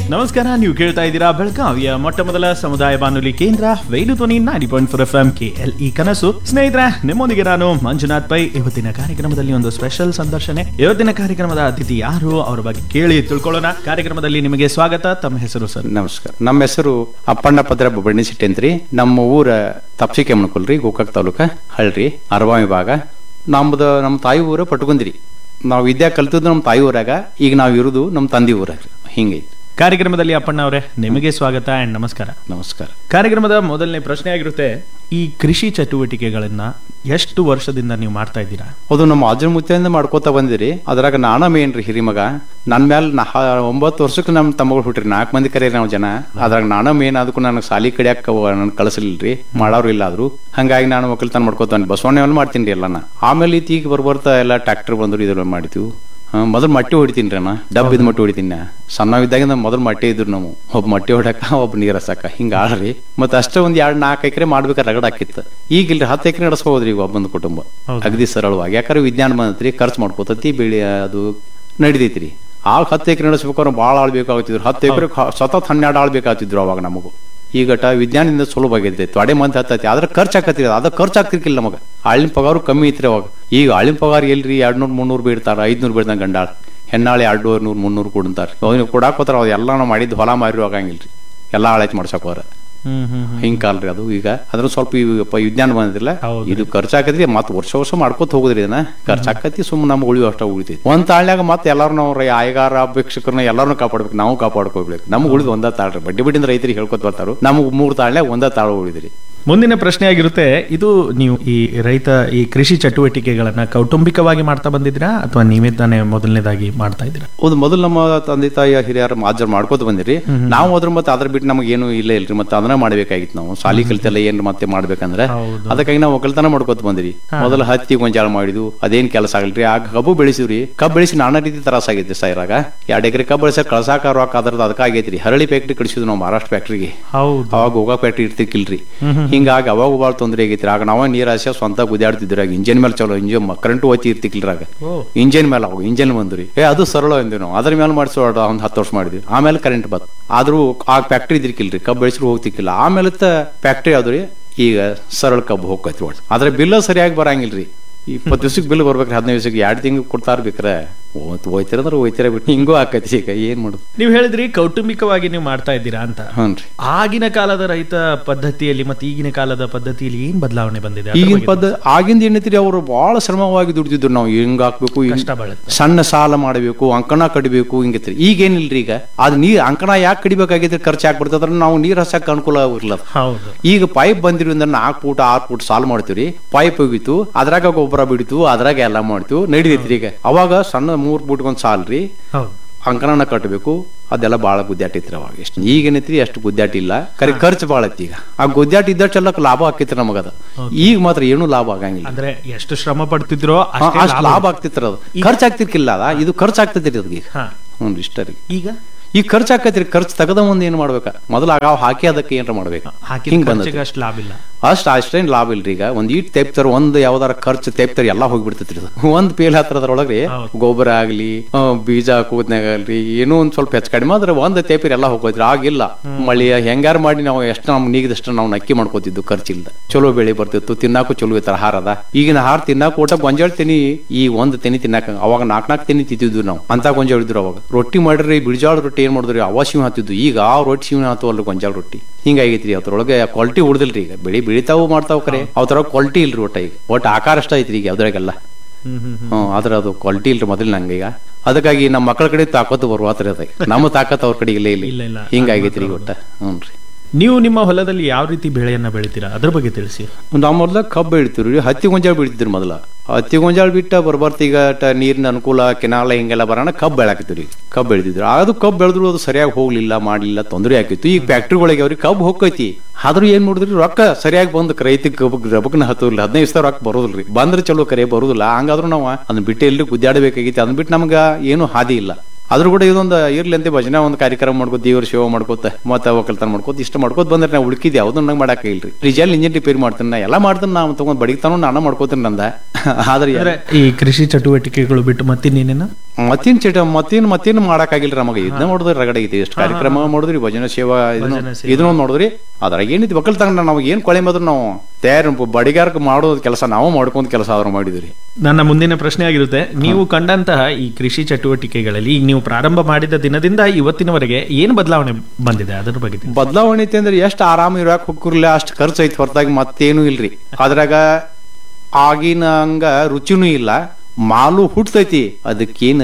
ನಮಸ್ಕಾರ ನೀವು ಕೇಳ್ತಾ ಇದ್ದೀರಾ ಬೆಳಗಾವಿಯ ಮೊಟ್ಟ ಮೊದಲ ಸಮುದಾಯ ಬಾನುಲಿ ಕೇಂದ್ರ ವೈಲು ಧ್ವನಿ ninety point four F M K L E ಕನಸು ಸ್ನೇಹಿತರೆ ನಿಮ್ಮೊಂದಿಗೆ ನಾನು ಮಂಜುನಾಥ್ ಪೈ ಇವತ್ತಿನ ಕಾರ್ಯಕ್ರಮದಲ್ಲಿ ಒಂದು ಸ್ಪೆಷಲ್ ಸಂದರ್ಶನೆ ಇವತ್ತಿನ ಕಾರ್ಯಕ್ರಮದ ಅತಿಥಿ ಯಾರು ಅವರ ಬಗ್ಗೆ ಕೇಳಿ ತಿಳ್ಕೊಳ್ಳೋಣ ಕಾರ್ಯಕ್ರಮದಲ್ಲಿ ನಿಮಗೆ ಸ್ವಾಗತ ತಮ್ಮ ಹೆಸರು ಸರ್ ನಮಸ್ಕಾರ ನಮ್ಮ ಹೆಸರು ಅಪ್ಪಣ್ಣ ಪದ್ರ ಬಣ್ಣಿಸಿಟ್ಟೆ ಅಂತ್ರಿ ನಮ್ಮ ಊರ ತಪ್ಸಿಕೆ ಮಣ್ಕೊಲ್ರಿ ಗೋಕಾಕ್ ತಾಲೂಕ ಹಳ್ರಿ ಅರವಾ ವಿಭಾಗ ನಮ್ದು ನಮ್ಮ ತಾಯಿ ಊರ ಪಟ್ಕೊಂದ್ರಿ ನಾವು ವಿದ್ಯಾ ಕಲ್ತದ್ದು ನಮ್ಮ ತಾಯಿ ಊರಾಗ ಈಗ ನಾವು ಇರುದು ನಮ್ಮ ತಂದೆ ಊರಾಗ ಹಿಂಗೈತಿ ಕಾರ್ಯಕ್ರಮದಲ್ಲಿ ಅಪ್ಪಣ್ಣ ಅವರೇ ನಿಮಗೆ ಸ್ವಾಗತ ಅಂಡ್ ನಮಸ್ಕಾರ ನಮಸ್ಕಾರ ಕಾರ್ಯಕ್ರಮದ ಮೊದಲನೇ ಪ್ರಶ್ನೆ ಆಗಿರುತ್ತೆ ಈ ಕೃಷಿ ಚಟುವಟಿಕೆಗಳನ್ನ ಎಷ್ಟು ವರ್ಷದಿಂದ ನೀವು ಮಾಡ್ತಾ ಇದ್ದೀರಾ ಅದು ನಮ್ಮ ಅಜ್ಜನ ಮುತ್ತೆಯಿಂದ ಮಾಡ್ಕೋತಾ ಬಂದಿರಿ ಅದ್ರಾಗ ನಾನ ಮೇನ್ ರೀ ಹಿರಿಮಗ ನನ್ನ ಮ್ಯಾಲ ನಾ ಒಂಬತ್ತು ವರ್ಷಕ್ಕೆ ನಮ್ಮ ತಮ್ಮಗಳು ಹುಟ್ರಿ ನಾಲ್ಕು ಮಂದಿ ಕರೆ ನಾವು ಜನ ಅದ್ರಾಗ ನಾನ ಮೇನ್ ಅದಕ್ಕೂ ನನಗೆ ಸಾಲಿ ಕಡಿಯಾಕ ನನ್ ಕಳಿಸಲಿಲ್ರಿ ಮಾಡೋರು ಇಲ್ಲ ಆದ್ರು ಹಂಗಾಗಿ ನಾನು ಒಕ್ಕಲ್ತನ ಮಾಡ್ಕೋತಾನೆ ಬಸವಣ್ಣ ಮಾಡ್ತೀನಿ ರೀ ಎಲ್ಲ ನಾ ಆಮೇಲೆ ಈತ ಈಗ ಬರ್ಬರ್ತಾ ಎಲ್ಲ ಟ್ರ್ಯಾಕ್ಟರ್ ಬಂದ್ರು ಇದ್ರ ಮಾಡಿದ್ವು ಮೊದಲು ಮಟ್ಟಿ ಹೊಡಿತೀನಿ ರೀ ನಾ ಡಬ್ ಇದ್ ಮಟ್ಟಿ ಹೊಡಿತೀನಿ ನಾ ಸಣ್ಣವಿದ್ದಾಗ ಮೊದಲು ಮಟ್ಟಿ ಇದ್ರು ನಾವು ಒಬ್ಬ ಮಟ್ಟಿ ಹೊಡಕ ಒಬ್ಬ ನೀರ್ ಹಸಕ ಹಿಂಗ ಆಡ್ರಿ ಮತ್ತೆ ಅಷ್ಟೇ ಒಂದ್ ಎರಡ್ ನಾಲ್ಕು ಎಕರೆ ಮಾಡ್ಬೇಕಾರೆ ರಗಡ ಹಾಕಿತ್ತು ಈಗಿಲ್ರಿ ಹತ್ತು ಎಕರೆ ನಡೆಸ್ಬೋದ್ರಿ ಈಗ ಒಬ್ಬಂದು ಕುಟುಂಬ ಹೌದು. ಅಗದಿ ಸರಳವಾಗಿ ಯಾಕಂದ್ರೆ ವಿಜ್ಞಾನ ಬಂದತ್ರಿ ಖರ್ಚು ಮಾಡ್ಕೋತತಿ ಬೆಳೆ ಅದು ನಡಿತೈತ್ರಿ ಆಗ ಹತ್ತು ಎಕರೆ ನಡೆಸ್ಬೇಕಾದ್ರೆ ಭಾಳ ಆಳ್ ಬೇಕಾಗ್ತಿದ್ರು ಹತ್ತು ಎಕರೆ ಸತತ್ ಹನ್ನೆರಡು ಆಳ್ ಬೇಕಾಗ್ತಿದ್ರು ಅವಾಗ ನಮಗೂ ಈಗಟ ವಿಜ್ಞಾನದಿಂದ ಸುಲಭ ಆಗೈತೆ ತೊಡೆ ಮಂದಿ ಹತ್ತೈತಿ ಆದ್ರೆ ಖರ್ಚು ಆಕತ್ರಿ ಅದ ಖರ್ಚು ಆಗ್ತಿರ್ಕಿಲ್ಲ ನಮಗ ಆಳಿನ ಪಗಾರು ಕಮ್ಮಿ ಐತ್ರಿ ಅವಾಗ ಈಗ ಆಳಿನ ಪಗಾರ ಎಲ್ರಿ ಎರಡ್ನೂರ್ ಮುನ್ನೂರು ಬೀಳ್ತಾರ ಐದ್ನೂರು ಬೀಳ್ತಾರ ಗಂಡಾಳ ಹೆಣ್ಣಾಳೆ ಎರಡು ನೂರು ಮುನ್ನೂರು ಕೊಡ್ತಾರ ಅವ್ನಿಗೆ ಕೊಡಾಕ್ ಹೋತಾರ ಅವ್ ಎಲ್ಲ ನಾವು ಮಾಡಿದ್ದು ಹೊಲ ಮಾರಿ ಆಗಂಗಿಲ್ರಿ ಎಲ್ಲ ಆಳೈತಿ ಮಾಡ್ಸಕ್ ಹೋರ ಹ್ಮ್ ಹ್ಮ್ ಹ್ಮ್. ಹಿಂಗ್ ಕಾಲ್ರಿ ಅದು ಈಗ ಅದ್ರ ಸ್ವಲ್ಪ ಈಗ ಪ- ವಿಜ್ಞಾನ ಬಂದಿಲ್ಲ ಹೌದ್ರಿ. ಇದು ಖರ್ಚಾಕತ್ರಿ ಮತ್ ವರ್ಷ ವರ್ಷ ಮಾಡ್ಕೋತ ಹೋಗುದ್ರಿ ಇದನ್ನ ಖರ್ಚಾಕತಿ ಸುಮ್ಮನೆ ನಮ್ಗೆ ಉಳಿಯೋ ಅಷ್ಟ ಉಳಿತೈತಿ ಒಂದ್ ತಾಳ್ನ್ಯಾಗ ಮತ್ತೆ ಎಲ್ಲಾರು ನಾವು ರೈ- ಆಯಗಾರ ಅಪೇಕ್ಷಕರನ್ನ ಎಲ್ಲಾರನ್ನೂ ಕಾಪಾಡ್ಬೇಕು ನಾವು ಕಾಪಾಡ್ಕೋಬೇಕು ನಮ್ಗೆ ಉಳಿದು ಒಂದ ತಾಳ್ರಿ ಬಡ್ಡಿ ಬಡ್ಡಿಂದ ರೈತರಿಗೆ ಹೇಳ್ಕೊತ ಬರ್ತಾರು ನಮ್ಗೆ ಮೂರ್ ತಾಳ್ನ್ಯಾಗ ಒಂದ ತಾಳು ಉಳಿದ್ರಿ ಮುಂದಿನ ಪ್ರಶ್ನೆ ಆಗಿರುತ್ತೆ ಇದು ನೀವು ಈ ರೈತ ಈ ಕೃಷಿ ಚಟುವಟಿಕೆಗಳನ್ನ ಕೌಟುಂಬಿಕವಾಗಿ ಮಾಡ್ತಾ ಬಂದಿದ್ದೀರಾ ಅಥವಾ ನೀವೇ ತಾನೇ ಮೊದಲನೇದಾಗಿ ಮಾಡ್ತಾ ಇದ್ದೀರಾ ಹೌದು ಮೊದಲು ನಮ್ಮ ತಂದೆ ತಾಯಿ ಹಿರಿಯರ ಮಾಜರ್ ಮಾಡ್ಕೋತ ಬಂದಿರಿ ನಾವು ಅದ್ರ ಮತ್ತೆ ಅದ್ರ ಬಿಟ್ಟು ನಮಗೆ ಏನು ಇಲ್ಲ ಇಲ್ರಿ ಮತ್ತೆ ಅದನ್ನ ಮಾಡ್ಬೇಕಾಗಿತ್ತು ನಾವು ಸಾಲಿ ಕಲಿತೆಲ್ಲ ಏನ್ ಮತ್ತೆ ಮಾಡ್ಬೇಕಂದ್ರೆ ಹೌದು. ಅದಕ್ಕಾಗಿ ನಾವು ಒಕ್ಕಲ್ತನ ಮಾಡ್ಕೋತ ಬಂದಿರಿ ಮೊದಲು ಹತ್ತಿ ಗೊಂಜಾಳ ಮಾಡಿದ್ವು ಅದೇನ್ ಕೆಲಸ ಆಗಲ್ರಿ ಆಗ ಕಬ್ಬು ಬೆಳೆಸಿವ್ರಿ ಕಬ್ಬು ಬೆಳೆಸಿ ನಾನಾ ರೀತಿ ತ್ರಾಸ ಆಗೈತಿ ಸೈರಾಗ ಎರಡ್ ಎಕರೆ ಕಬ್ಬು ಬೆಳೆಸ ಕಳ್ಸಾಕ ರೊಕ್ಕ ಅದ್ರದ್ದು ಅದಕ್ಕೆ ಆಗೈತ್ರಿ ಹರಳಿ ಫ್ಯಾಕ್ಟ್ರಿ ಕಳಿಸಿದ್ವು ನಾವು ಮಹಾರಾಷ್ಟ್ರ ಫ್ಯಾಕ್ಟ್ರಿಗೆ ಹೌದು ಅವಾಗ ಹೋಗಾ ಫ್ಯಾಕ್ಟ್ರಿ ಇರ್ತಿರ್ಕಿಲ್ರಿ ಹಿಂಗಾಗಿ ಅವಾಗ ಭಾಳ ತೊಂದರೆ ಆಗೈತ್ರಿ ಆಗ ನಾವ ನೀರ್ ಆಸೆ ಸ್ವಂತ ಗುದ್ದಾಡ್ತಿದ್ರಿ ಆಗ ಇಂಜಿನ್ ಮೇಲೆ ಚಲೋ ಇಂಜಿನ್ ಕರೆಂಟ್ ಓತಿ ಇರ್ತಿಕ್ಕಿಲ್ರಿ ಆಗ ಓ ಇಂಜಿನ್ ಮೇಲೆ ಅವಾಗ ಇಂಜಿನ್ ಬಂದ್ರಿ ಏ ಅದು ಸರಳ ಅಂದ್ವಿ ನಾವು ಅದ್ರ ಮೇಲೆ ಮಾಡಿಸೋಣ ಒಂದ್ ಹತ್ತು ವರ್ಷ ಮಾಡಿದ್ವಿ ಆಮೇಲೆ ಕರೆಂಟ್ ಬಂತು ಆದ್ರೂ ಆ ಫ್ಯಾಕ್ಟ್ರಿ ಇದ್ರಿಕಿಲ್ರಿ ಕಬ್ಬು ಬೆಳೆಸಿದ್ರು ಹೋಗ್ತಿಕ್ಕಿಲ್ಲ ಆಮೇಲೆ ಫ್ಯಾಕ್ಟ್ರಿ ಆದ್ರಿ ಈಗ ಸರಳ ಕಬ್ಬು ಹೋಗ್ಕೈತಿ ಒಟ್ಟು ಆದ್ರೆ ಬಿಲ್ಲ ಸರಿಯಾಗಿ ಬರಂಗಿಲ್ರಿ ಇಪ್ಪತ್ತು ದಿವ್ಸಕ್ಕೆ ಬಿಲ್ ಬರ್ಬೇಕ್ರಿ ಹದಿನೈದು ದಿವ್ಸಕ್ಕೆ ಎರಡು ತಿಂಗಳು ಕೊಡ್ತಾರ ಬೇಕ್ರೆ ಹೋಯ್ತಿರ ಅಂದ್ರೆ ಹೋಯ್ತಿರ ಬಿಟ್ಟು ಹಿಂಗೂ ಆಕೈತಿ ಈಗ ಏನ್ ಮಾಡುದು ನೀವು ಹೇಳಿದ್ರಿ ಕೌಟುಂಬಿಕವಾಗಿ ನೀವು ಮಾಡ್ತಾ ಇದ್ದೀರಾ ಅಂತ ಹ್ಞೂನ್ರಿ ಆಗಿನ ಕಾಲದ ರೈತ ಪದ್ಧತಿಯಲ್ಲಿ ಮತ್ತೆ ಈಗಿನ ಕಾಲದ ಪದ್ಧತಿಯಲ್ಲಿ ಏನ್ ಬದಲಾವಣೆ ಬಂದಿದೆ ಅದ್ರ ಈಗಿನ ಬಗ್ಗೆ ಪದ್ಧ ಆಗಿಂದ ಏನೈತ್ರಿ ಅವರು ಬಹಳ ಶ್ರಮವಾಗಿ ದುಡಿದಿದ್ರು ನಾವು ಹಿಂಗ್ ಹಾಕ್ಬೇಕು ಹಿಂಗ್ ಕಷ್ಟ ಬಾಳುತ್ತೆ ಸಣ್ಣ ಸಾಲ ಮಾಡಬೇಕು ಅಂಕಣ ಕಡಿಬೇಕು ಹಿಂಗೈತ್ರಿ ಈಗ ಏನಿಲ್ರಿ ಈಗ ಅದ್ ನೀರ್ ಅಂಕಣ ಯಾಕೆ ಕಡಿಬೇಕಾಗೈತ್ರಿ ಖರ್ಚು ಯಾಕೆ ಬಿಡ್ತದ್ರ ನಾವು ನೀರ್ ಹಸಕ್ ಅನುಕೂಲ ಇರ್ಲದ ಹೌದು ಈಗ ಪೈಪ್ ಬಂದಿರೋದ್ರಿಂದ ನಾಲ್ಕು ಫೂಟ್ ಆರು ಫೂಟ್ ಸಾಲ ಮಾಡ್ತೀವ್ರಿ ಪೈಪ್ ಹೋಗಿತ್ತು ಅದ್ರಾಗ ಗೊಬ್ಬರ ಬಿಡಿತು ಅದ್ರಾಗ ಎಲ್ಲ ಮಾಡ್ತೀವಿ ನಡಿದೈತ್ರಿ ಈಗ ಅವಾಗ ಸಣ್ಣ ಮೂರ್ ಫೂಟ್ ಒಂದ್ ಸಾಲ್ರಿ ಹೌದು ಅಂಕಣನ ಕಟ್ಟಬೇಕು ಅದೆಲ್ಲ ಬಾಳ ಗುದ್ದಾಟ ಇತ್ರಿ ಅವಾಗ ಎಷ್ಟು ಈಗೇನೈತ್ರಿ ಅಷ್ಟು ಗುದ್ದಾಟ ಇಲ್ಲ ಕರೆ ಖರ್ಚು ಬಾಳ ಐತಿ ಈಗ ಆ ಗುದ್ದಾಟ ಇದ್ದಷ್ಟೆಲ್ಲ ಲಾಭ ಆಕೈತ್ರಿ ನಮಗದ ಈಗ ಮಾತ್ರ ಏನೂ ಲಾಭ ಆಗಂಗಿಲ್ಲ ಅಂದ್ರೆ ಎಷ್ಟು ಶ್ರಮ ಪಡ್ತಿದ್ರೋ ಹಾ, ಅಷ್ಟೇ ಅಷ್ಟ್ ಲಾಭ. ಲಾಭ ಆಗ್ತಿತ್ರ ಅದು ಖರ್ಚು ಆಗ್ತಿರ್ಕಿಲ್ಲ ಅದ ಇದು ಖರ್ಚು ಆಗ್ತೈತಿ ಅದಕ್ಕೆ ಹಾ ಹ್ಞೂ ಇಷ್ಟ ರೀ ಈಗ ಈಗ ಖರ್ಚು ಆಕೈತ್ರಿ ಖರ್ಚು ತಗದ ಮುಂದೆ ಏನ್ ಮಾಡ್ಬೇಕ ಮೊದಲ ಆಗ ಹಾಕಿ ಅದಕ್ಕೆ ಏನ್ರ ಮಾಡ್ಬೇಕು ಹಾಕಿದ ಹಿಂಗ್ ಖರ್ಚಿಗೆ ಬಂದೈತಿ ಅಷ್ಟು ಲಾಭ ಇಲ್ಲ ಅಷ್ಟ್ ಅಷ್ಟೇನ್ ಲಾಭ ಇಲ್ರಿ ಈಗ ಒಂದ್ ಈಟ್ ತೆಪ್ತಾರ ಒಂದ್ ಯಾವ್ದಾರ ಖರ್ಚು ತೆಪ್ತಾರ ಎಲ್ಲಾ ಹೋಗ್ಬಿಡ್ತೈತ್ರಿ ಅದು ಒಂದ್ ಪೇಲ್ ಹತ್ರದ್ರೊಳಗ್ರಿ ಹೌದು. ಗೊಬ್ಬರ ಆಗ್ಲಿ ಆ, ಬೀಜ ಹಾಕೋದ್ನಾಗ ಆಗ್ಲಿ ಏನೋ ಒಂದ್ ಸ್ವಲ್ಪ ಹೆಚ್ಚು ಕಡಿಮೆ ಆದ್ರೆ ಒಂದ್ ತೇಪಿರ್ ಎಲ್ಲಾ ಹೋಗೋದ್ರಿ ಆಗಿಲ್ಲ ಮಳಿ ಹೆಂಗಾರ ಮಾಡಿ ನಾವು ಎಷ್ಟು ನಮ್ ನೀಗದಷ್ಟು ನಾವು ನಕ್ಕಿ ಮಾಡ್ಕೋತಿದ್ದು ಖರ್ಚಿಲ್ದ ಚಲೋ ಬೆಳೆ ಬರ್ತಿತ್ತು ತಿನ್ನಾಕು ಚಲೋ ಇತ್ತು ಆಹಾರ ಅದ ಈಗಿನ ಆಹಾರ ತಿನ್ನಾಕ ಊಟ ಗೊಂಜಾಳ ತಿನಿ ಈ ಒಂದ್ ತೆನಿ ತಿನ್ನಾಕ ಅವಾಗ ನಾಕ್ ನಾಕ್ ತೆನಿ ತಿಂತಿದ್ವಿ ನಾವು ಅಂತ ಗೊಂಜಾಳ ಇದ್ರು ಅವಾಗ ರೊಟ್ಟಿ ಮಾಡ್ರಿ ಬಿಳಿಜಾಳ ರೊಟ್ಟಿ ಏನ್ ಮಾಡಿದ್ರಿ ಅವ ಶಿವ ಹತ್ತಿದ್ದು ಈಗ ಆ ರೊಟ್ಟಿ ಶಿವ ಹತ್ತು ಅಲ್ರಿ ಗೊಂಜಾಳ ರೊಟ್ಟಿ ಹಿಂಗಾಗೈತ್ರಿ ಅದ್ರೊಳಗೆ ಕ್ವಾಲಿಟಿ ಉಳ್ದಿಲ್ರಿ ಈಗ ಬೆಳಿ ಬೆಳಿತಾವು ಮಾಡ್ತಾವ ಕರೆ ಅದ್ರ ಕ್ವಾಲಿಟಿ ಇಲ್ರಿ ಒಟ್ಟ ಈಗ ಒಟ್ಟು ಆಕಾರ ಅಷ್ಟ ಐತ್ರಿ ಈಗ ಅದ್ರಾಗೆಲ್ಲ ಹ್ಮ್ ಹ್ಮ್ ಹ್ಮ್. ಹ್ಮ್ ಆದ್ರ ಅದು ಕ್ವಾಲಿಟಿ ಇಲ್ರಿ ಮೊದಲು ನಂಗೆ ಈಗ ಅದಕ್ಕಾಗಿ ನಮ್ಮ ಮಕ್ಕಳ ಕಡೆ ತಾಕತ್ತು ಬರುವಾತ್ರಿ ಅದ ನಮ್ಮ ತಾಕತ್ ಅವ್ರ ಕಡೆ ಇಲ್ಲೇ ಇಲ್ಲ, ಇಲ್ಲ ಇಲ್ಲ. ಹಿಂಗಾಗೈತ್ರಿ ಈಗ ಒಟ್ಟ ಹ್ಞೂನ್ರಿ ನೀವು ನಿಮ್ಮ ಹೊಲದಲ್ಲಿ ಯಾವ ರೀತಿ ಬೆಳೆಯನ್ನ ಬೆಳಿತೀರಾ ಅದ್ರ ಬಗ್ಗೆ ತಿಳಿಸಿ ನಾವು ಮೊದ್ಲ ಕಬ್ಬು ಬೆಳಿತೀವ್ರಿ ಹತ್ತಿ ಗೊಂಜಾಳ ಬೆಳಿತಿದ್ರಿ ಮೊದಲ ಹತ್ತಿ ಗೊಂಜಾಳ ಬಿಟ್ಟ ಬರ್ಬರ್ತ ಈಗ ಟ- ನೀರಿನ ಅನುಕೂಲ ಕೆನಾಲ ಹಿಂಗೆಲ್ಲ ಬರೋಣ ಕಬ್ಬು ಬೆಳಾಕತ್ತೀವ್ರಿ ಕಬ್ಬು ಬೆಳೆದಿದ್ರು ಅದು ಕಬ್ಬು ಬೆಳೆದ್ರು ಅದು ಸರಿಯಾಗಿ ಹೋಗ್ಲಿಲ್ಲ ಮಾಡ್ಲಿಲ್ಲ ತೊಂದರೆ ಆಕಿತ್ತು ಈಗ ಫ್ಯಾಕ್ಟ್ರಿಗಳಿಗೆ ಅವ್ರಿಗೆ ಕಬ್ಬು ಹೋಗ್ತೈತಿ ಆದ್ರೂ ಏನ್ ಮಾಡಿದ್ರಿ ರೊಕ್ಕ ಸರಿಯಾಗಿ ಬಂದ್ ರೈತ ರಬಕ್ನ ಹತ್ತೋದಿಲ್ಲ ಹದಿನೈದು ಸಾವಿರ ರೊಕ್ಕ ಬರೋದಿಲ್ರಿ ಬಂದ್ರೆ ಚಲೋ ಕರೆ ಬರೋದಿಲ್ಲ ಹಂಗಾದ್ರೂ ನಾವು ಅದನ್ನ ಬಿಟ್ಟು ಎಲ್ಲಿ ಗುದ್ದಾಡಬೇಕಾಗಿತ್ತು ಅದನ್ನ ಬಿಟ್ಟು ನಮ್ಗ ಏನು ಹಾದಿ ಇಲ್ಲ ಆದ್ರೂ ಕೂಡ ಇದೊಂದು ಇರ್ಲಿ ಅಂತ ಭಜನೆ ಒಂದು ಕಾರ್ಯಕ್ರಮ ಮಾಡ್ಕೋತ ದೇವ್ರ ಸೇವೆ ಮಾಡ್ಕೋತ ಮತ್ತೆ ಒಕ್ಕಲ್ತನ ಮಾಡ್ಕೋತ ಇಷ್ಟ ಮಾಡ್ಕೋತ ಬಂದ್ರೆ ನಾವು ಉಳ್ಕಿದ್ ಯಾವ್ದು ನಂಗೆ ಮಾಡಕ್ ಇಲ್ರಿ ರಿಜಲ್ ಇಂಜಿನ್ ರಿಪೇರಿ ಮಾಡ್ತೀನಿ ನಾ ಎಲ್ಲ ಮಾಡ್ತೀನಿ ನಾವು ತಗೊಂಡ್ ಬಡಿತಾನು ನಾನು ಮಾಡ್ಕೋತೀನಿ ನಂದ ಆದ್ರೆ ಅಂದ್ರೆ ಈ ಕೃಷಿ ಚಟುವಟಿಕೆಗಳು ಬಿಟ್ಟು ಮತ್ತಿನ್ನೇನೇನು ಮತ್ತೇನ್ ಚಟ ಮತ್ತೇನ್ ಮತ್ತೇನ್ ಮಾಡಕ್ಕಾಗಿಲ್ರಿ ನಮಗೆ ಇದನ್ನ ನೋಡಿದ್ರಿ ರಗಡೆ ಐತಿ ಎಷ್ಟು ಕಾರ್ಯಕ್ರಮ ಮಾಡಿದ್ರಿ ಭಜನೆ ಸೇವಾ ಇದನ್ನ ಭಜನೆ ಸೇವಾ. ಇದನ್ನ ನೋಡಿದ್ರಿ ಅದ್ರಾಗ ಏನೈತಿ ಒಕ್ಕಲ್ತನ ನಾವು ಏನ್ ಕೊಳೆ ಮಾತ್ರ ನಾವು ತಯಾರು ಬಡಿಗಾರಕ್ಕೆ ಮಾಡೋದ್ ಕೆಲಸ ನಾವು ಮಾಡ್ಕೊಂಡ್ ಕೆಲಸ ಆದ್ರೂ ಮಾಡಿದ್ರಿ ನನ್ನ ಮುಂದಿನ ಪ್ರಶ್ನೆ ಆಗಿರುತ್ತೆ ನೀವು ಕಂಡಂತಹ ಈ ಕೃಷಿ ಚಟುವಟಿಕೆಗಳಲ್ಲಿ ಈಗ ನೀವು ಪ್ರಾರಂಭ ಮಾಡಿದ ದಿನದಿಂದ ಇವತ್ತಿನವರೆಗೆ ಏನು ಬದಲಾವಣೆ ಬಂದಿದೆ ಅದರ ಬಗ್ಗೆ ತಿಳಿಸಿ. ಬದಲಾವಣೆ ಐತಿ ಅಂದ್ರೆ ಎಷ್ಟು ಆರಾಮ ಇರಾಕ್ ಹೋಗಿರ್ಲಿಲ್ಲ ಅಷ್ಟು ಖರ್ಚು ಐತಿ ಹೊರತಾಗಿ ಮತ್ತೇನು ಇಲ್ರಿ ಅದ್ರಾಗ ಆಗಿನ ಹಂಗ ರುಚಿನೂ ಇಲ್ಲ ಮಾಲು ಹುಟ್ಟತೈತಿ ಅದಕ್ಕೇನು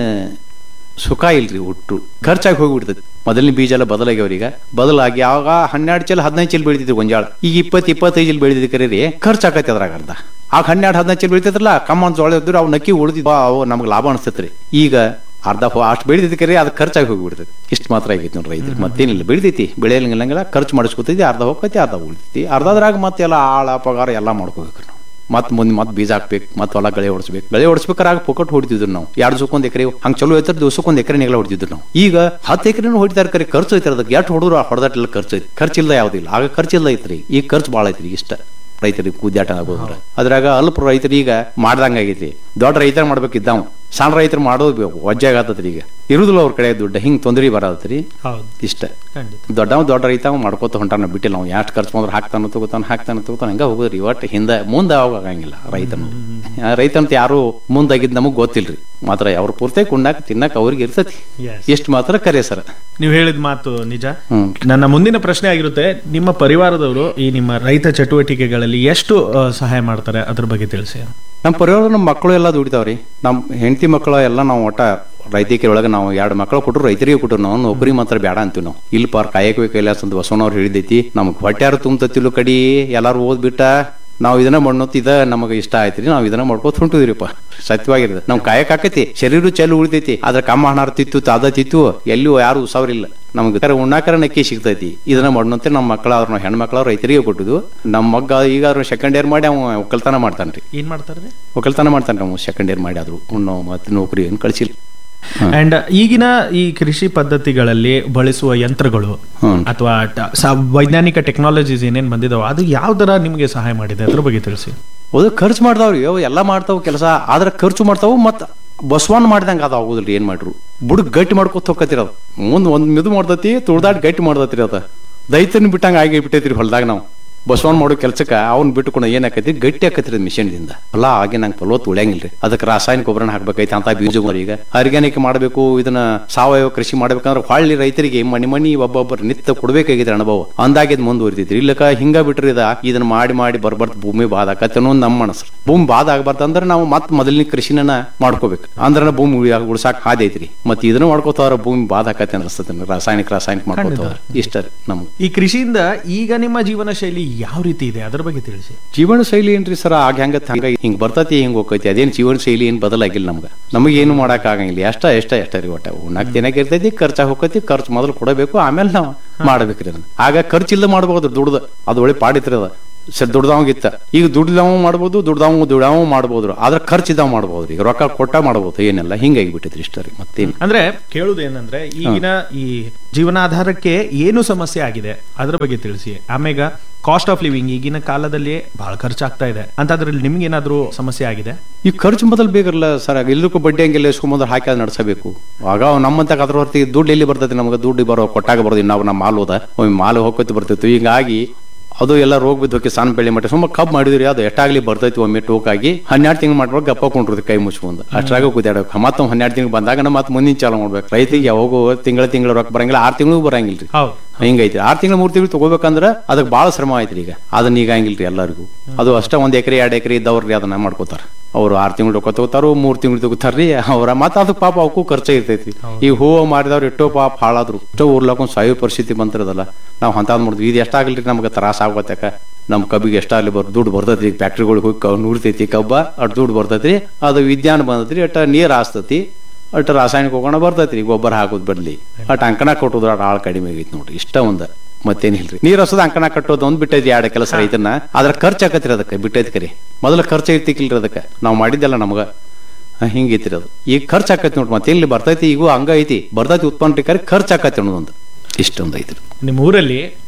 ಸುಖ ಇಲ್ರಿ ಹುಟ್ಟು ಖರ್ಚಾಗಿ ಹೋಗ್ಬಿಡ್ತೈತಿ ಮೊದಲನೇ ಬೀಜ ಎಲ್ಲ ಬದಲಾಗ್ಯಾವ್ರಿ ಈಗ ಬದಲಾಗಿ ಆವಾಗ ಹನ್ನೆರಡು ಚೀಲ ಹದಿನೈದು ಚೀಲ ಬೆಳಿತಿದ್ರಿ ಗೊಂಜಾಳ ಈಗ ಇಪ್ಪತ್ತು ಇಪ್ಪತ್ತೈದು ಚೀಲ ಬೆಳಿತಿದ್ ಕರೀ ರೀ ಖರ್ಚು ಆಕೈತಿ ಅದ್ರಾಗ ಅರ್ಧ ಆಗ ಹನ್ನೆರಡು ಹದಿನೈದು ಚೀಲ ಬೆಳಿತಿದ್ರಲ್ಲ ಕಮ್ಮನ್ ಜೋಳ ಇದ್ರು ಅವು ನಕ್ಕಿ ಉಳಿದಿದ್ವ ಅವು ನಮ್ಗೆ ಲಾಭ ಅನಿಸ್ತೈತ್ರಿ ಈಗ ಅರ್ಧ ಹೋ- ಅಷ್ಟು ಬೆಳಿತೈತಿ ಕರೆ ಅದು ಖರ್ಚಾಗಿ ಹೋಗ್ಬಿಡ್ತೈತಿ ಇಷ್ಟು ಮಾತ್ರ ಆಗೈತಿ ನೋಡ್ರಿ ರೈತರಿಗೆ ಮತ್ತೇನಿಲ್ಲ ಬೆಳಿತೈತಿ ಬೆಳೆಯಂಗಿಲ್ಲ ಖರ್ಚು ಮಾಡಿಸ್ಕೊತೈತಿ ಅರ್ಧ ಹೋಗ್ತೈತಿ ಅರ್ಧ ಉಳಿತೈತಿ ಅರ್ಧದ್ರಾಗ ಮತ್ತೆಲ್ಲ ಆಳ ಪಗಾರ ಎಲ್ಲ ಮಾಡ್ಕೋಬೇಕು ನಾವು ಮತ್ ಮುಂದೆ ಮತ್ತೆ ಬೀಜ ಹಾಕ್ಬೇಕು ಮತ್ತೆ ಹೊಲ ಗಳೆ ಹೊಡಿಸ್ಬೇಕು ಗಳೆ ಹೊಡಿಸ್ಬೇಕಾರೆ ಆಗ ಪೊಕಟ್ ಹೊಡಿತಿದ್ರು ನಾವು ಎರಡು ದಿವಸಕ್ಕೊಂದು ಎಕರೆ ಹಂಗೆ ಚಲೋ ಐತರ ದಿವಸಕ್ಕೊಂದು ಎಕರೆ ನೆಗಲ ಹೊಡಿತಿದ್ರು ನಾವು ಈಗ ಹತ್ತು ಎಕರೆನೂ ಹೊಡಿತಾರೆ ಕರೆ ಖರ್ಚು ಐತಿ ಅದಕ್ಕೆ ಎಷ್ಟು ಹೊಡೆದ್ರು ಹೊಡೆದಟ್ಟೆಲ್ಲ ಖರ್ಚು ಐತಿ ಖರ್ಚಿಲ್ಲ ಯಾವುದಿಲ್ಲ ಆಗ ಖರ್ಚಿಲ್ಲ ಐತ್ರಿ ಈಗ ಖರ್ಚು ಭಾಳ ಐತ್ರಿ ಇಷ್ಟ ರೈತರಿಗೆ ಕೂದ್ಯಾಟ ಆಗೋದ್ರ ಅದ್ರಾಗ ಅಲ್ಪ ರೈತರು ಈಗ ಮಾಡ್ದಂಗ ಆಗೈತಿ ದೊಡ್ಡ ರೈತರ ಮಾಡ್ಬೇಕಿದ್ದಾವ್ ಸಣ್ಣ ರೈತರು ಮಾಡೋದು ಬೇಕು ವಜ್ಜಾಗ ಆತತ್ರಿ ಈಗ ಇರುದಿಲ್ಲ ಅವ್ರ ಕಡೆ ದುಡ್ಡು ಹಿಂಗ್ ತೊಂದ್ರೆ ಬರತ್ರಿ ಹೌದು ಇಷ್ಟ ಖಂಡಿತ ದೊಡ್ಡವ ದೊಡ್ಡ ರೈತ ಅವ ಮಾಡ್ಕೋತ ಹೊಂಟಾನ ಬಿಟ್ಟಿಲ್ಲ ನಾವು ಎಷ್ಟು ಖರ್ಚು ಮಾಡಿದ್ರೆ ಹಾಕ್ತಾನ ತಗೋತಾನ ಹಾಕ್ತಾನ ತಗೋತಾನ ಹಂಗ ಹೋಗೋದ್ರಿ ಒಟ್ಟು ಹಿಂದೆ ಮುಂದೆ ಅವಾಗ ಆಗಂಗಿಲ್ಲ ರೈತನು ಆ ರೈತಂತ ಯಾರು ಮುಂದಾಗಿದ್ದು ನಮಗ್ ಗೊತ್ತಿಲ್ರಿ ಮಾತ್ರ ಅವ್ರ ಪೂರ್ತಿ ಕುಣ್ಣಾಕ ತಿನ್ನಕ್ ಅವ್ರಿಗೆ ಇರ್ತತಿ Yes. ಎಷ್ಟು ಮಾತ್ರ ಕರೆ ಸರ್ ನೀವು ಹೇಳಿದ ಮಾತು ನಿಜ ಹ್ಮ್ ನನ್ನ ಮುಂದಿನ ಪ್ರಶ್ನೆ ಆಗಿರುತ್ತೆ ನಿಮ್ಮ ಪರಿವಾರದವರು ಈ ನಿಮ್ಮ ರೈತ ಚಟುವಟಿಕೆಗಳಲ್ಲಿ ಎಷ್ಟು ಆ, ಸಹಾಯ ಮಾಡ್ತಾರೆ ಅದ್ರ ಬಗ್ಗೆ ತಿಳಿಸಿ ನಮ್ಮ ಪರಿವಾರ ನಮ್ಮ ಮಕ್ಕಳು ಎಲ್ಲ ದುಡಿತಾವ್ರಿ ನಮ್ಮ ಹೆಂಡತಿ ಮಕ್ಕಳು ಎಲ್ಲ ನಾವು ಒಟ್ಟ ರೈತಿಕೆ ಒಳಗೆ ನಾವು ಎರಡು ಮಕ್ಕಳು ಕೊಟ್ಟರು ರೈತರಿಗೆ ಕೊಟ್ಟರು ನಾವು ನೌಕರಿ ಮಾತ್ರ ಬೇಡ ಅಂತೀವಿ ನಾವು ಇಲ್ಲಿ ಪಾರ್ ಕಾಯಕ ಕೈಲಾಸ ಅಂತ ಬಸವನವ್ರು ಹೇಳಿದೈತಿ ನಮ್ಗೆ ಹೊಟ್ಯಾರು ತುಂಬತಿಲ್ಲ ಕಡಿ ಎಲ್ಲಾರು ಓದ್ಬಿಟ್ಟ ನಾವು ಇದನ್ನ ಮಾಡೋತ್ ಇದ ನಮಗೆ ಇಷ್ಟ ಆಯ್ತ್ರಿ ನಾವು ಇದನ್ನ ಮಾಡ್ಕೋತ ಹೊಂಟಿದ್ರಿಪ್ಪ ಸತ್ಯವಾಗಿರ್ತದೆ ನಾವು ಕಾಯಕ ಆಕೈತಿ ಶರೀರ ಚೆಲ್ಲು ಉಳಿತೈತಿ ಅದ್ರ ಕಮ್ಮ ಹಣ ತಿತ್ತು ತಾದ ತಿತ್ತು ಎಲ್ಲಿಯೂ ಯಾರು ಉಸಾವ್ರಿಲ್ಲ ನಮ್ಗೆ ಕರೆ ಉಣ್ಣಾಕರ ನಕ್ಕಿ ಸಿಗ್ತೈತಿ ಇದನ್ನ ಮಾಡೋಂತೆ ನಮ್ಮ ಮಕ್ಕಳ ಅವ್ರ ಹೆಣ್ಮಕ್ಳು ರೈತರಿಗೆ ಕೊಟ್ಟಿದ್ವು ನಮ್ಮ ಮಗ್ಗ ಈಗ ಅವ್ರು ಸೆಕೆಂಡ್ ಇಯರ್ ಮಾಡಿ ಅವ ಒಕ್ಕಲ್ತನ ಮಾಡ್ತಾನ್ರಿ ಏನ್ ಮಾಡ್ತಾರೆ ಒಕ್ಕಲ್ತನ ಮಾಡ್ತಾನೆ ನಾವು ಸೆಕೆಂಡ್ ಇಯರ್ ಮಾಡಿ ಆದ್ರು ಉಣ್ಣೋ ಮತ್ತೆ ನೌಕರಿ ಏನು ಕಳಿಸಿಲ್ಲ ಅಂಡ್ ಈಗಿನ ಈ ಕೃಷಿ ಪದ್ಧತಿಗಳಲ್ಲಿ ಬಳಸುವ ಯಂತ್ರಗಳು ಹ್ಮ್. ಅಥವಾ ಟ- ಸ- ವೈಜ್ಞಾನಿಕ ಟೆಕ್ನಾಲಜೀಸ್ ಏನೇನ್ ಬಂದಿದಾವ ಅದು ಯಾವ ತರ ನಿಮಗೆ ಸಹಾಯ ಮಾಡಿದೆ ಅದ್ರ ಬಗ್ಗೆ ತಿಳಿಸಿ ಅದು ಖರ್ಚು ಮಾಡ್ತಾವ್ರಿ ಅವು ಎಲ್ಲ ಮಾಡ್ತಾವ ಕೆಲಸ ಆದ್ರೆ ಖರ್ಚು ಮಾಡ್ತಾವು ಮತ್ತ ಬಸವನ್ ಮಾಡ್ದಂಗ ಅದ ಆಗುದಿಲ್ರಿ ಏನ್ ಮಾಡ್ರು ಬುಡಕ್ ಗಟ್ಟಿ ಮಾಡ್ಕೊತ ಹೋಗತ್ತಿರ ಅದು ಮುಂದ್ ಒಂದ್ ಮಿದು ಮಾಡ್ತತಿ ತುಳ್ದಾಡ್ ಗಟ್ಟಿ ಮಾಡ್ತತ್ರಿ ಅದ ದೈತನ್ ಬಿಟ್ಟಂಗ ಆಗಿ ಬಿಟ್ಟೈತ್ರಿ ಹೊಲ್ದಾಗ ನಾವು ಬಸವನ್ ಮಾಡೋ ಕೆಲ್ಸಕ್ಕ ಅವ್ನ್ ಬಿಟ್ಟುಕೊಂಡು ಏನ್ ಆಕೈತಿ ಗಟ್ಟಿ ಆಕತ್ರಿ ದಿಂದ ಅಲ್ಲ ಹಾಗೆ ನಂಗೆ ಫಲವತ್ತು ಉಳಿಯಂಗಿಲ್ರಿ ಅದಕ್ಕೆ ರಾಸಾಯನಿಕ ಗೊಬ್ಬರನ ಹಾಕ್ಬೇಕೈತಿ ಅಂತ ಬೀಜ ಈಗ ಆರ್ಗ್ಯಾನಿಕ್ ಮಾಡಬೇಕು ಇದನ್ನ ಸಾವಯವ ಕೃಷಿ ಮಾಡ್ಬೇಕಂದ್ರೆ ಹೊಳ್ಳಿ ರೈತರಿಗೆ ಮನಿ ಮನಿ ಒಬ್ಬೊಬ್ಬರು ನಿತ್ಯ ಕೊಡ್ಬೇಕಾಗಿದ್ರೆ ಅನುಭವ ಅಂದಾಗಿದ್ ಮುಂದುವರಿತೈತ್ರಿ ಇಲ್ಲಕ ಹಿಂಗ ಬಿಟ್ರಿ ಇದ ಇದನ್ನ ಮಾಡಿ ಮಾಡಿ ಬರ್ಬರ್ತ ಭೂಮಿ ಬಾದ ಆಕತ್ತೆ ಅನ್ನೋದು ನಮ್ಮ ಮನಸ್ಸು ಭೂಮಿ ಬಾದ ಆಗ್ಬಾರ್ದು ಅಂದ್ರೆ ನಾವು ಮತ್ ಮೊದಲಿನ ಕೃಷಿನ ಮಾಡ್ಕೋಬೇಕು ಅಂದ್ರೆ ಭೂಮಿ ಉಳಿ ಉಳ್ಸಾಕ್ ಹಾದಿ ಐತ್ರಿ ಮತ್ತೆ ಇದನ್ನ ಮಾಡ್ಕೋತಾರ ಭೂಮಿ ಬಾದ ಆಕತ್ತೆ ಅನ್ಸ್ತದೆ ರಾಸಾಯನಿಕ ರಾಸಾಯನಿಕ ಮಾಡ್ಕೋತಾರ ಇಷ್ಟ ರೀ ನಮ್ಗೆ ಈ ಕೃಷಿಯಿಂದ ಈಗ ನಿಮ್ಮ ಜೀವನ ಶೈಲಿ ಯಾವ ರೀತಿ ಇದೆ ಅದ್ರ ಬಗ್ಗೆ ತಿಳಿಸಿ ಜೀವನ ಶೈಲಿ ಏನ್ರಿ ಸರ್ ಆಗ ಹೆಂಗ ಹಂಗ ಹಿಂಗ್ ಬರ್ತತಿ ಹಿಂಗ್ ಹೋಗೈತಿ ಅದೇನ್ ಜೀವನ ಶೈಲಿ ಏನ್ ಬದಲಾಗಿಲ್ಲ ನಮ್ಗ ನಮಗೆ ಏನು ಮಾಡಕ್ ಆಗಂಗಿಲ್ಲ ಎಷ್ಟ ಎಷ್ಟ ಎಷ್ಟ ರೀ ಒಟ್ಟ ಉಣ್ಣಾಕ್ ತಿನ್ನಕ್ ಇರ್ತೈತಿ ಖರ್ಚಾಗ ಹೋಗತಿ ಖರ್ಚು ಮೊದಲು ಕೊಡಬೇಕು ಆಮೇಲೆ ನಾವು ಮಾಡ್ಬೇಕ್ರಿ ಅದನ್ನ ಆಗ ಖರ್ಚಿಲ್ದ ಮಾಡ್ಬೋದು ದುಡ್ದು ಅದು ಒಳ್ಳೆ ಪಾಡಿತ್ರಿ ಅದ ಸರ್ ದುಡ್ದವಂಗಿತ್ತ ಈಗ ದುಡ್ದವ ಮಾಡ್ಬೋದು ದುಡ್ದವ ದುಡವ ಮಾಡ್ಬೋದು ಆದ್ರೆ ಖರ್ಚಿದವ ಮಾಡ್ಬೋದು ಈಗ ರೊಕ್ಕ ಕೊಟ್ಟ ಮಾಡ್ಬೋದು ಏನೆಲ್ಲ ಹಿಂಗಾಗಿ ಬಿಟ್ಟೈತ್ರಿ ಇಷ್ಟ ರೀ ಮತ್ತೇನು ಅಂದ್ರೆ ಕೇಳುವುದೇನಂದ್ರೆ ಈಗಿನ ಈ ಜೀವನಾಧಾರಕ್ಕೆ ಏನು ಸಮಸ್ಯೆ ಆಗಿದೆ ಅದ್ರ ಬಗ್ಗೆ ತಿಳಿಸಿ ಆಮೇಗ ಕಾಸ್ಟ್ ಆಫ್ ಲಿವಿಂಗ್ ಈಗಿನ ಕಾಲದಲ್ಲಿ ಬಹಳ ಖರ್ಚಾಗ್ತಾ ಇದೆ ಅಂತದ್ರಲ್ಲಿ ನಿಮ್ಗೆ ಏನಾದ್ರೂ ಸಮಸ್ಯೆ ಆಗಿದೆ ಈ ಖರ್ಚು ಮೊದಲು ಬೇಕಲ್ಲ ಸರ್ ಎಲ್ಲಕ್ಕೂ ಬಡ್ಡಿ ಹಂಗೆಲ್ಲ ಇಸ್ಕೊಂಬಂದ್ರೆ ಹಾಕಿ ಅದು ನಡೆಸಬೇಕು ಆಗ ನಮ್ಮಂತ ಅದ್ರ ಹೊರತಿಗೆ ದುಡ್ಡು ಎಲ್ಲಿ ಬರ್ತೈತಿ ನಮ್ಗೆ ದುಡ್ಡು ಬರೋ ಕೊಟ್ಟಾಗ ಬರೋದು ನಾವು ನಮ್ಮ ಮಾಲ್ ಹೋದ ಒಮ್ಮೆ ಮಾಲ್ ಹೋಗ್ಕೊತಿ ಬರ್ತಿತ್ತು ಹಿಂಗಾಗಿ ಅದು ಎಲ್ಲ ರೋಗ ಬಿದ್ದೋಕೆ ಸಣ್ಣ ಬೆಳೆ ಮಟ್ಟ ಸುಮ್ಮ ಕಬ್ ಮಾಡಿದ್ರಿ ಅದು ಎಷ್ಟಾಗ್ಲಿ ಬರ್ತೈತಿ ಒಮ್ಮೆ ಟೋಕಾಗಿ ಹನ್ನೆರಡು ತಿಂಗಳು ಮಾಡ್ಬೇಕು ಗಪ್ಪ ಕೊಂಡಿರ್ತೀವಿ ಕೈ ಮುಚ್ಕೊಂಡು ಅಷ್ಟ್ರಾಗ ಕೂತಾಡಬೇಕು ಮತ್ತೆ ಹನ್ನೆರಡು ತಿಂಗಳು ಬಂದಾಗ ಮತ್ತೆ ಮುಂದಿನ ಚಾಲು ಮಾಡ್ಬೇಕು ರೈತಿಗೆ ಯಾವಾಗೂ ತಿಂಗಳ ತಿಂಗಳ ರೊಕ್ಕ ಬರಂಗಿಲ್ಲ ಆರು ತಿಂಗಳು ಬರಂಗಿಲ್ರಿ ಹೌದು ಹಿಂಗೈತಿ ಆರ್ ತಿಂಗಳು ಮೂರ್ ತಿಂಗಳು ತಗೋಬೇಕಂದ್ರ ಅದಕ್ಕೆ ಬಹಳ ಶ್ರಮ ಐತ್ರಿ ಈಗ ಅದನ್ನ ಈಗ ಹಂಗಿಲ್ರಿ ಎಲ್ಲರಿಗೂ ಅದು ಅಷ್ಟ ಒಂದ್ ಎಕರೆ ಎರಡ್ ಎಕರೆ ಇದ್ದವ್ರಿ ಅದನ್ನ ಮಾಡ್ಕೋತಾರ ಅವ್ರು ಆರ್ ತಿಂಗಳು ರೊಕ್ಕ ತಗೋತಾರೋ ಮೂರ್ ತಿಂಗಳು ತಗೋತಾರ್ರಿ ಅವ್ರ ಮತ್ತ ಅದಕ್ಕೆ ಪಾಪ ಅವಕ್ಕೂ ಖರ್ಚ ಇರ್ತೈತಿ ಈ ಹೂವು ಮಾರಿದವ್ರು ಎಷ್ಟೋ ಪಾಪ ಹಾಳಾದ್ರು ಎಷ್ಟೋ ಊರ್ಲಕ್ಕೊಂದ್ ಸಾಯೋ ಪರಿಸ್ಥಿತಿ ಬಂತಿರೋದಲ್ಲ ನಾವು ಅಂತಾದ್ ಮಾಡಿದ್ವಿ ಇದು ಎಷ್ಟಾಗ್ಲಿ ನಮ್ಗೆ ತ್ರಾಸ ಆಗೋತಕ ನಮ್ ಕಬ್ಬಿಗೆ ಎಷ್ಟಾಗ್ಲಿ ಬರ್ ದುಡ್ಡು ಬರ್ತೈತಿ ಫ್ಯಾಕ್ಟ್ರಿಗಳಿಗೆ ಹೋಗಿ ಕವ್ ನೂರ್ತೈತಿ ಕಬ್ಬ ಅಟ್ ದುಡ್ಡು ಬರ್ತೈತ್ರಿ ಅದು ವಿಜ್ಞಾನ ಬಂದೈತ್ರಿ ಅಟ್ಟ ನೀರ್ ಹಾಸ್ತತಿ ಅಟ್ ರಾಸಾಯನಿಕ ಹೋಗೋಣ ಬರ್ತೈತ್ರಿ ಗೊಬ್ಬರ ಹಾಕೋದ್ ಬದ್ಲಿ ಅಟ್ ಅಂಕಣ ಕೊಟ್ಟೋದ್ರ ಆಳ್ ಕಡಿಮೆ ಆಗೈತಿ ನೋಡ್ರಿ ಇಷ್ಟ ಒಂದ ಮತ್ತೇನಿಲ್ರಿ ನೀರ್ ಹಸದ ಅಂಕಣ ಕಟ್ಟೋದು ಒಂದ್ ಬಿಟ್ಟೈತಿ ಎರಡು ಕೆಲಸ ರೈತನ ಅದ್ರ ಖರ್ಚು ಆಕತ್ರಿ ಅದಕ್ಕೆ ಬಿಟ್ಟೈತಿ ಕರಿ ಮೊದಲ ಖರ್ಚು ಐತಿಕಿಲ್ರಿ ಅದಕ್ಕೆ ನಾವು ಮಾಡಿದ್ದೆಲ್ಲ ನಮಗ ಆ, ಹಿಂಗೈತ್ರಿ ಅದು ಈಗ ಖರ್ಚು ಆಕೈತಿ ನೋಡ್ರಿ ಮತ್ತೆ ಇಲ್ಲಿ ಬರ್ತೈತಿ ಈಗೂ ಹಂಗ ಐತಿ ಬರ್ತೈತಿ ಉತ್ಪನ್ನ ಕರೆ ಖರ್ಚು ಆಕತಿ ಅನ್ನೋದೊಂದು ಇಷ್ಟೊಂದು ಐತ್ರಿ ನಿಮ್ಮ ಊರಲ್ಲಿ